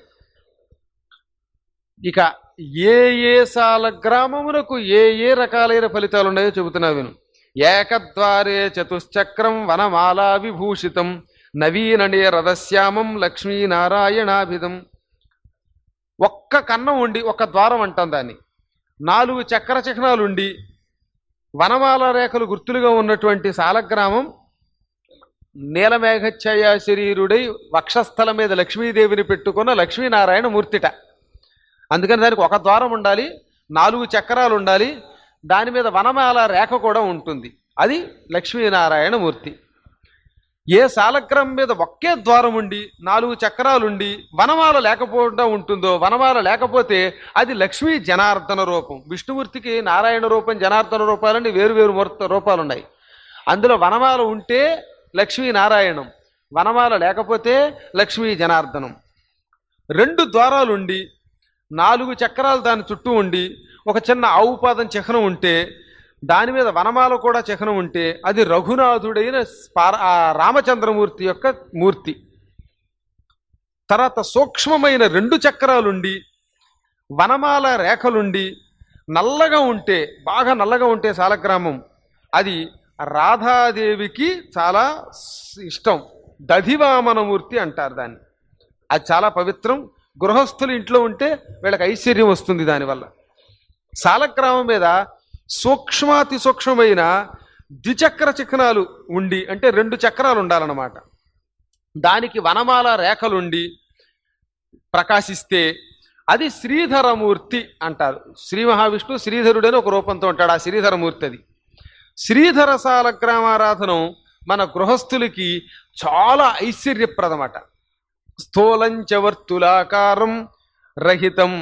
ఇక ఏ ఏ సాల గ్రామమునకు ఏ ఏ రకాలైన ఫలితాలు ఉన్నాయో చెబుతున్నా విను ఏకద్వారే చతుశ్చక్రం వనమాలా విభూషితం నవీననే రథశ్యామం లక్ష్మీనారాయణాభిధం ఒక్క కన్నం ఉండి ఒక్క ద్వారం అంటాం దాన్ని నాలుగు చక్ర చిహ్నాలు ఉండి వనమాల రేఖలు గుర్తులుగా ఉన్నటువంటి సాలగ్రామం నీలమేఘఛాయ శరీరుడై వక్షస్థలం మీద లక్ష్మీదేవిని పెట్టుకున్న లక్ష్మీనారాయణ మూర్తిట అందుకని దానికి ఒక ద్వారం ఉండాలి నాలుగు చక్రాలు ఉండాలి దాని మీద వనమాల రేఖ కూడా ఉంటుంది అది లక్ష్మీనారాయణ మూర్తి ఏ సాలగ్రం మీద ఒకే ద్వారం ఉండి నాలుగు చక్రాలుండి వనమాల లేకపోవడం ఉంటుందో వనమాల లేకపోతే అది లక్ష్మీ జనార్దన రూపం విష్ణుమూర్తికి నారాయణ రూపం జనార్దన రూపాలని వేరు వేరు మూర్త రూపాలు ఉన్నాయి అందులో వనమాల ఉంటే లక్ష్మీ నారాయణం వనమాల లేకపోతే లక్ష్మీ జనార్దనం రెండు ద్వారాలుండి నాలుగు చక్రాలు దాని చుట్టూ ఉండి ఒక చిన్న ఆవు పాదం చిహ్నం ఉంటే దాని మీద వనమాల కూడా చిహ్నం ఉంటే అది రఘునాథుడైన స్పార ఆ రామచంద్రమూర్తి యొక్క మూర్తి తర్వాత సూక్ష్మమైన రెండు చక్రాలుండి వనమాల రేఖలుండి నల్లగా ఉంటే బాగా నల్లగా ఉంటే సాలగ్రామం అది రాధాదేవికి చాలా ఇష్టం దధివామనమూర్తి అంటారు దాన్ని అది చాలా పవిత్రం గృహస్థులు ఇంట్లో ఉంటే వీళ్ళకి ఐశ్వర్యం వస్తుంది దానివల్ల సాలగ్రామం మీద సూక్ష్మాతి సూక్ష్మమైన ద్విచక్ర చిహ్నాలు ఉండి అంటే రెండు చక్రాలు ఉండాలన్నమాట దానికి వనమాల రేఖలుండి ప్రకాశిస్తే అది శ్రీధరమూర్తి అంటారు శ్రీ మహావిష్ణువు శ్రీధరుడని ఒక రూపంతో ఉంటాడు ఆ శ్రీధరమూర్తి అది శ్రీధర సాలగ్రామారాధనం మన గృహస్థులకి చాలా ఐశ్వర్యప్రదమట స్థూలంచ వర్తులాకారం రహితం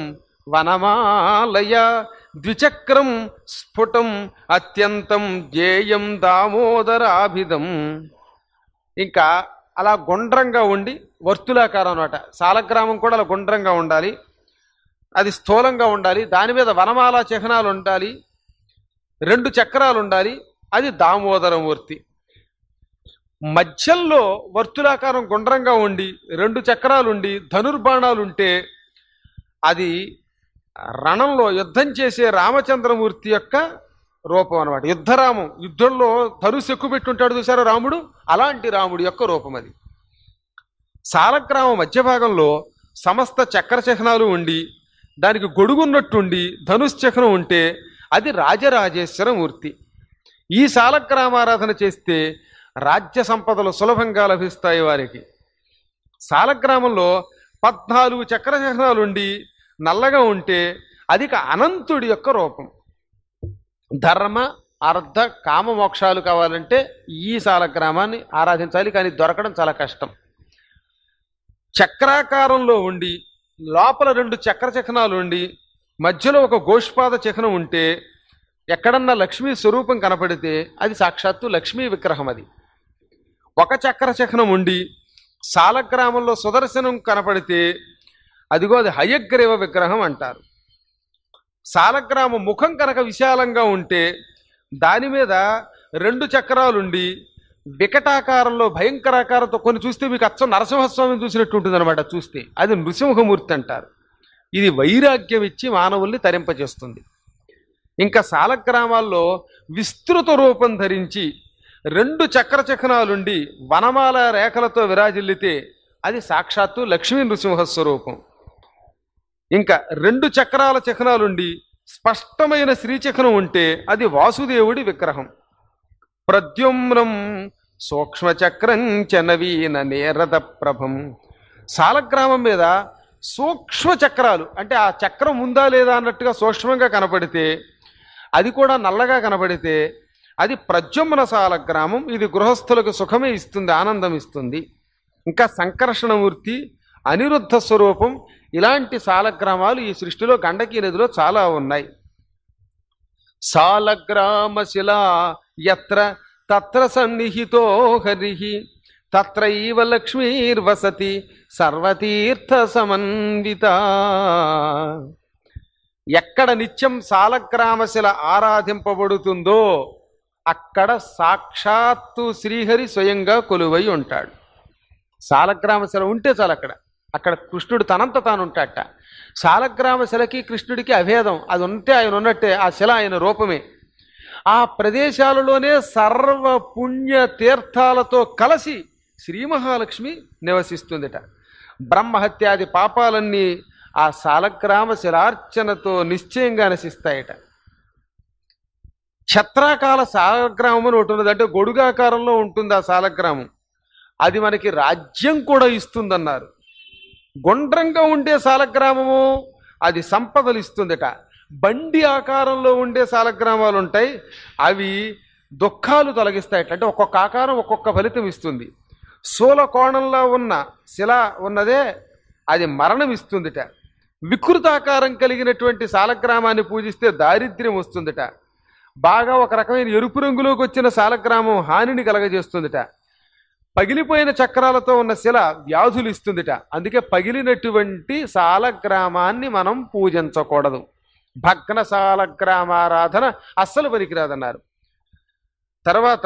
వనమాలయ ద్విచక్రం స్ఫుటం అత్యంతం జ్ఞేయం దామోదరాభిధం ఇంకా అలా గుండ్రంగా ఉండి వర్తులాకారం అనమాట సాలగ్రామం కూడా అలా గుండ్రంగా ఉండాలి అది స్థూలంగా ఉండాలి దాని మీద వనమాల చిహ్నాలు ఉండాలి రెండు చక్రాలు ఉండాలి అది దామోదరమూర్తి మధ్యలో వర్తులాకారం గుండ్రంగా ఉండి రెండు చక్రాలుండి ధనుర్బాణాలుంటే అది రణంలో యుద్ధం చేసే రామచంద్రమూర్తి యొక్క రూపం అనమాట యుద్ధరామం యుద్ధంలో ధనుసు ఎక్కువ పెట్టుంటాడు చూసారా రాముడు అలాంటి రాముడి యొక్క రూపం అది సాలగ్రామం మధ్య భాగంలో సమస్త చక్ర చిహ్నాలు ఉండి దానికి గొడుగున్నట్టుండి ధనుష్ చిహ్నం ఉంటే అది రాజరాజేశ్వర మూర్తి ఈ సాలగ్రామారాధన చేస్తే రాజ్య సంపదలు సులభంగా లభిస్తాయి వారికి సాలగ్రామంలో పద్నాలుగు చక్ర చిహ్నాలుండి నల్లగా ఉంటే అది ఇక అనంతుడి యొక్క రూపం ధర్మ అర్థ కామ మోక్షాలు కావాలంటే ఈ సాలగ్రామాన్ని ఆరాధించాలి కానీ దొరకడం చాలా కష్టం చక్రాకారంలో ఉండి లోపల రెండు చక్ర చిహ్నాలు ఉండి మధ్యలో ఒక గోష్పాద చిహ్నం ఉంటే ఎక్కడన్నా లక్ష్మీ స్వరూపం కనపడితే అది సాక్షాత్తు లక్ష్మీ విగ్రహం అది ఒక చక్ర చిహ్నం ఉండి సాలగ్రామంలో సుదర్శనం కనపడితే అదిగో అది హయగ్రీవ విగ్రహం అంటారు సాలగ్రామ ముఖం కనుక విశాలంగా ఉంటే దాని మీద రెండు చక్రాలుండి వికటాకారంలో భయంకరాకారంతో కొన్ని చూస్తే మీకు అచ్చం నరసింహస్వామిని చూసినట్టు ఉంటుంది అనమాట చూస్తే అది నృసింహమూర్తి అంటారు ఇది వైరాగ్యం ఇచ్చి మానవుల్ని తరింపజేస్తుంది ఇంకా సాలగ్రామాల్లో విస్తృత రూపం ధరించి రెండు చక్ర చిహ్నాలుండి వనమాల రేఖలతో విరాజిల్లితే అది సాక్షాత్తు లక్ష్మీ నృసింహ స్వరూపం ఇంకా రెండు చక్రాల చిహ్నాలుండి స్పష్టమైన శ్రీచక్రం ఉంటే అది వాసుదేవుడి విగ్రహం ప్రద్యుమ్నం సూక్ష్మచక్రం చనవీన నేరద ప్రభం సాలగ్రామం మీద సూక్ష్మ చక్రాలు అంటే ఆ చక్రం ఉందా లేదా అన్నట్టుగా సూక్ష్మంగా కనపడితే అది కూడా నల్లగా కనపడితే అది ప్రద్యుమ్న సాలగ్రామం ఇది గృహస్థులకు సుఖమే ఇస్తుంది ఆనందం ఇస్తుంది ఇంకా సంకర్షణమూర్తి అనిరుద్ధ స్వరూపం ఇలాంటి సాలగ్రామాలు ఈ సృష్టిలో గండకీ నదిలో చాలా ఉన్నాయి సాలగ్రామ శిలా ఎత్ర తత్ర సన్నిహితో హరి తత్రైవ లక్ష్మీర్వసతి సర్వతీర్థ సమన్విత ఎక్కడ నిత్యం సాలగ్రామశిల ఆరాధింపబడుతుందో అక్కడ సాక్షాత్తు శ్రీహరి స్వయంగా కొలువై ఉంటాడు సాలగ్రామశిల ఉంటే చాలు అక్కడ అక్కడ కృష్ణుడు తనంత తాను ఉంటాడట సాలగ్రామశిలకి కృష్ణుడికి అభేదం అది ఉంటే ఆయన ఉన్నట్టే ఆ శిల ఆయన రూపమే ఆ ప్రదేశాలలోనే సర్వ పుణ్య తీర్థాలతో కలిసి శ్రీ మహాలక్ష్మి నివసిస్తుందిట బ్రహ్మహత్యాది పాపాలన్నీ ఆ సాలగ్రామ శిలార్చనతో నిశ్చయంగా నశిస్తాయట ఛత్రాకాల సాలగ్రామం అని ఒకటి ఉన్నది అంటే గొడుగాకారంలో ఉంటుంది ఆ సాలగ్రామం అది మనకి రాజ్యం కూడా ఇస్తుందన్నారు గుండ్రంగా ఉండే సాలగ్రామము అది సంపదలు ఇస్తుందట బండి ఆకారంలో ఉండే సాలగ్రామాలు ఉంటాయి అవి దుఃఖాలు తొలగిస్తాయట అంటే ఒక్కొక్క ఆకారం ఒక్కొక్క ఫలితం ఇస్తుంది శూల కోణంలో ఉన్న శిల ఉన్నదే అది మరణం ఇస్తుందిట వికృతాకారం కలిగినటువంటి సాలగ్రామాన్ని పూజిస్తే దారిద్ర్యం వస్తుందిట బాగా ఒక రకమైన ఎరుపు రంగులోకి వచ్చిన సాలగ్రామం హానిని కలగజేస్తుందిట పగిలిపోయిన చక్రాలతో ఉన్న శిల వ్యాధులు ఇస్తుందిట అందుకే పగిలినటువంటి సాలగ్రామాన్ని మనం పూజించకూడదు భగ్న సాలగ్రామారాధన అస్సలు పనికిరాదన్నారు తర్వాత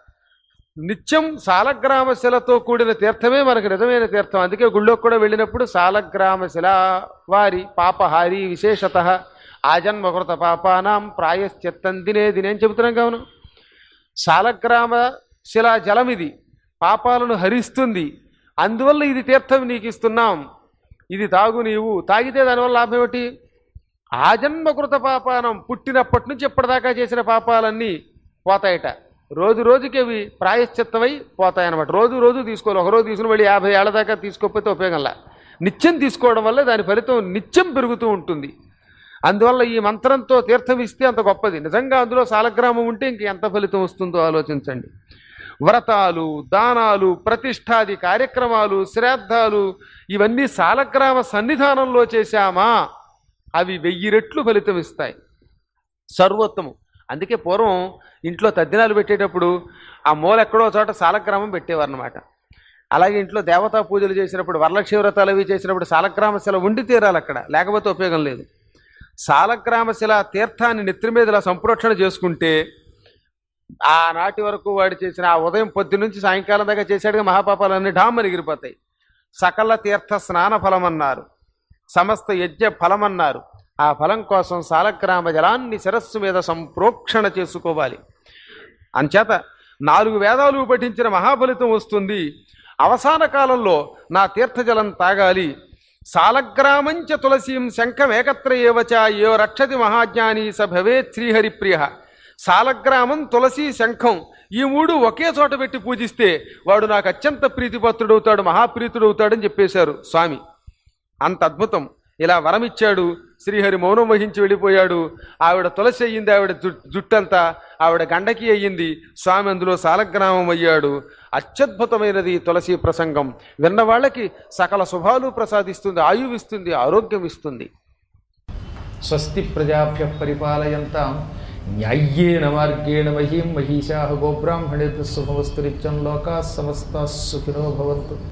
నిత్యం సాలగ్రామ శిలతో కూడిన తీర్థమే మనకు నిజమైన తీర్థం అందుకే గుళ్ళోకి కూడా వెళ్ళినప్పుడు సాలగ్రామ శిల వారి పాపహారి విశేషత ఆజన్మకృత పాపానాం ప్రాయశ్చిత్తం దినే దినే అని చెబుతున్నాం కావును సాలగ్రామ శిలా జలం ఇది పాపాలను హరిస్తుంది అందువల్ల ఇది తీర్థం నీకు ఇస్తున్నాం ఇది తాగు నీవు తాగితే దానివల్ల లాభం ఏమిటి ఆజన్మకృత పాపానం పుట్టినప్పటి నుంచి ఇప్పటిదాకా చేసిన పాపాలన్నీ పోతాయట రోజు రోజుకి అవి ప్రాయశ్చిత్తమై పోతాయన్నమాట రోజు రోజు తీసుకోవాలి ఒక రోజు తీసుకుని మళ్ళీ యాభై ఏళ్ళ దాకా తీసుకోకపోతే ఉపయోగంలా నిత్యం తీసుకోవడం వల్ల దాని ఫలితం నిత్యం పెరుగుతూ ఉంటుంది అందువల్ల ఈ మంత్రంతో తీర్థం ఇస్తే అంత గొప్పది నిజంగా అందులో సాలగ్రామం ఉంటే ఇంక ఎంత ఫలితం వస్తుందో ఆలోచించండి వ్రతాలు దానాలు ప్రతిష్టాది కార్యక్రమాలు శ్రాద్ధాలు ఇవన్నీ సాలగ్రామ సన్నిధానంలో చేశామా అవి వెయ్యి రెట్లు ఫలితం ఇస్తాయి సర్వోత్తమం అందుకే పూర్వం ఇంట్లో తద్దినాలు పెట్టేటప్పుడు ఆ మూల ఎక్కడో చోట సాలగ్రామం పెట్టేవారనమాట అలాగే ఇంట్లో దేవతా పూజలు చేసినప్పుడు వరలక్ష్మి వ్రతాలు అవి చేసినప్పుడు సాలగ్రామ శిల ఉండి తీరాలి అక్కడ లేకపోతే ఉపయోగం లేదు సాలగ్రామ శిల తీర్థాన్ని నెత్తి మీద ఇలా సంప్రోక్షణ చేసుకుంటే ఆనాటి వరకు వాడు చేసిన ఆ ఉదయం పొద్దు నుంచి సాయంకాలం దాకా చేశాడుగా మహాపాపాలన్నీ ఢామ్మని ఎగిరిపోతాయి సకల తీర్థ స్నాన ఫలం అన్నారు సమస్త యజ్ఞ ఫలం అన్నారు ఆ ఫలం కోసం సాలగ్రామ జలాన్ని శిరస్సు మీద సంప్రోక్షణ చేసుకోవాలి అంచేత నాలుగు వేదాలు పఠించిన మహాఫలితం వస్తుంది అవసాన కాలంలో నా తీర్థజలం తాగాలి సాలగ్రామంచ తులసీం శంఖం ఏకత్ర ఏవచ ఏ రక్షతి మహాజ్ఞాని స భవేత్ శ్రీహరిప్రియ సాలగ్రామం తులసి శంఖం ఈ మూడు ఒకే చోట పెట్టి పూజిస్తే వాడు నాకు అత్యంత ప్రీతిపత్రుడవుతాడు మహాప్రీతుడవుతాడని చెప్పేశారు స్వామి అంత అద్భుతం ఇలా వరమిచ్చాడు శ్రీహరి మౌనం వహించి వెళ్ళిపోయాడు ఆవిడ తులసి అయ్యింది ఆవిడ జు- జుట్టంతా ఆవిడ గండకి అయ్యింది స్వామి అందులో సాలగ్రామం అయ్యాడు అత్యద్భుతమైనది ఈ తులసి ప్రసంగం విన్న వాళ్ళకి సకల శుభాలు ప్రసాదిస్తుంది ఆయువు ఇస్తుంది ఆరోగ్యం ఇస్తుంది స్వస్తి ప్రజాభ్య పరిపాలయంతాం న్యాయ్యేన మార్గేణ మహీం మహిషా గోబ్రాహ్మణేభ్య శుభవస్తు నిత్యం లోకా సమస్త సుఖినో భవంతు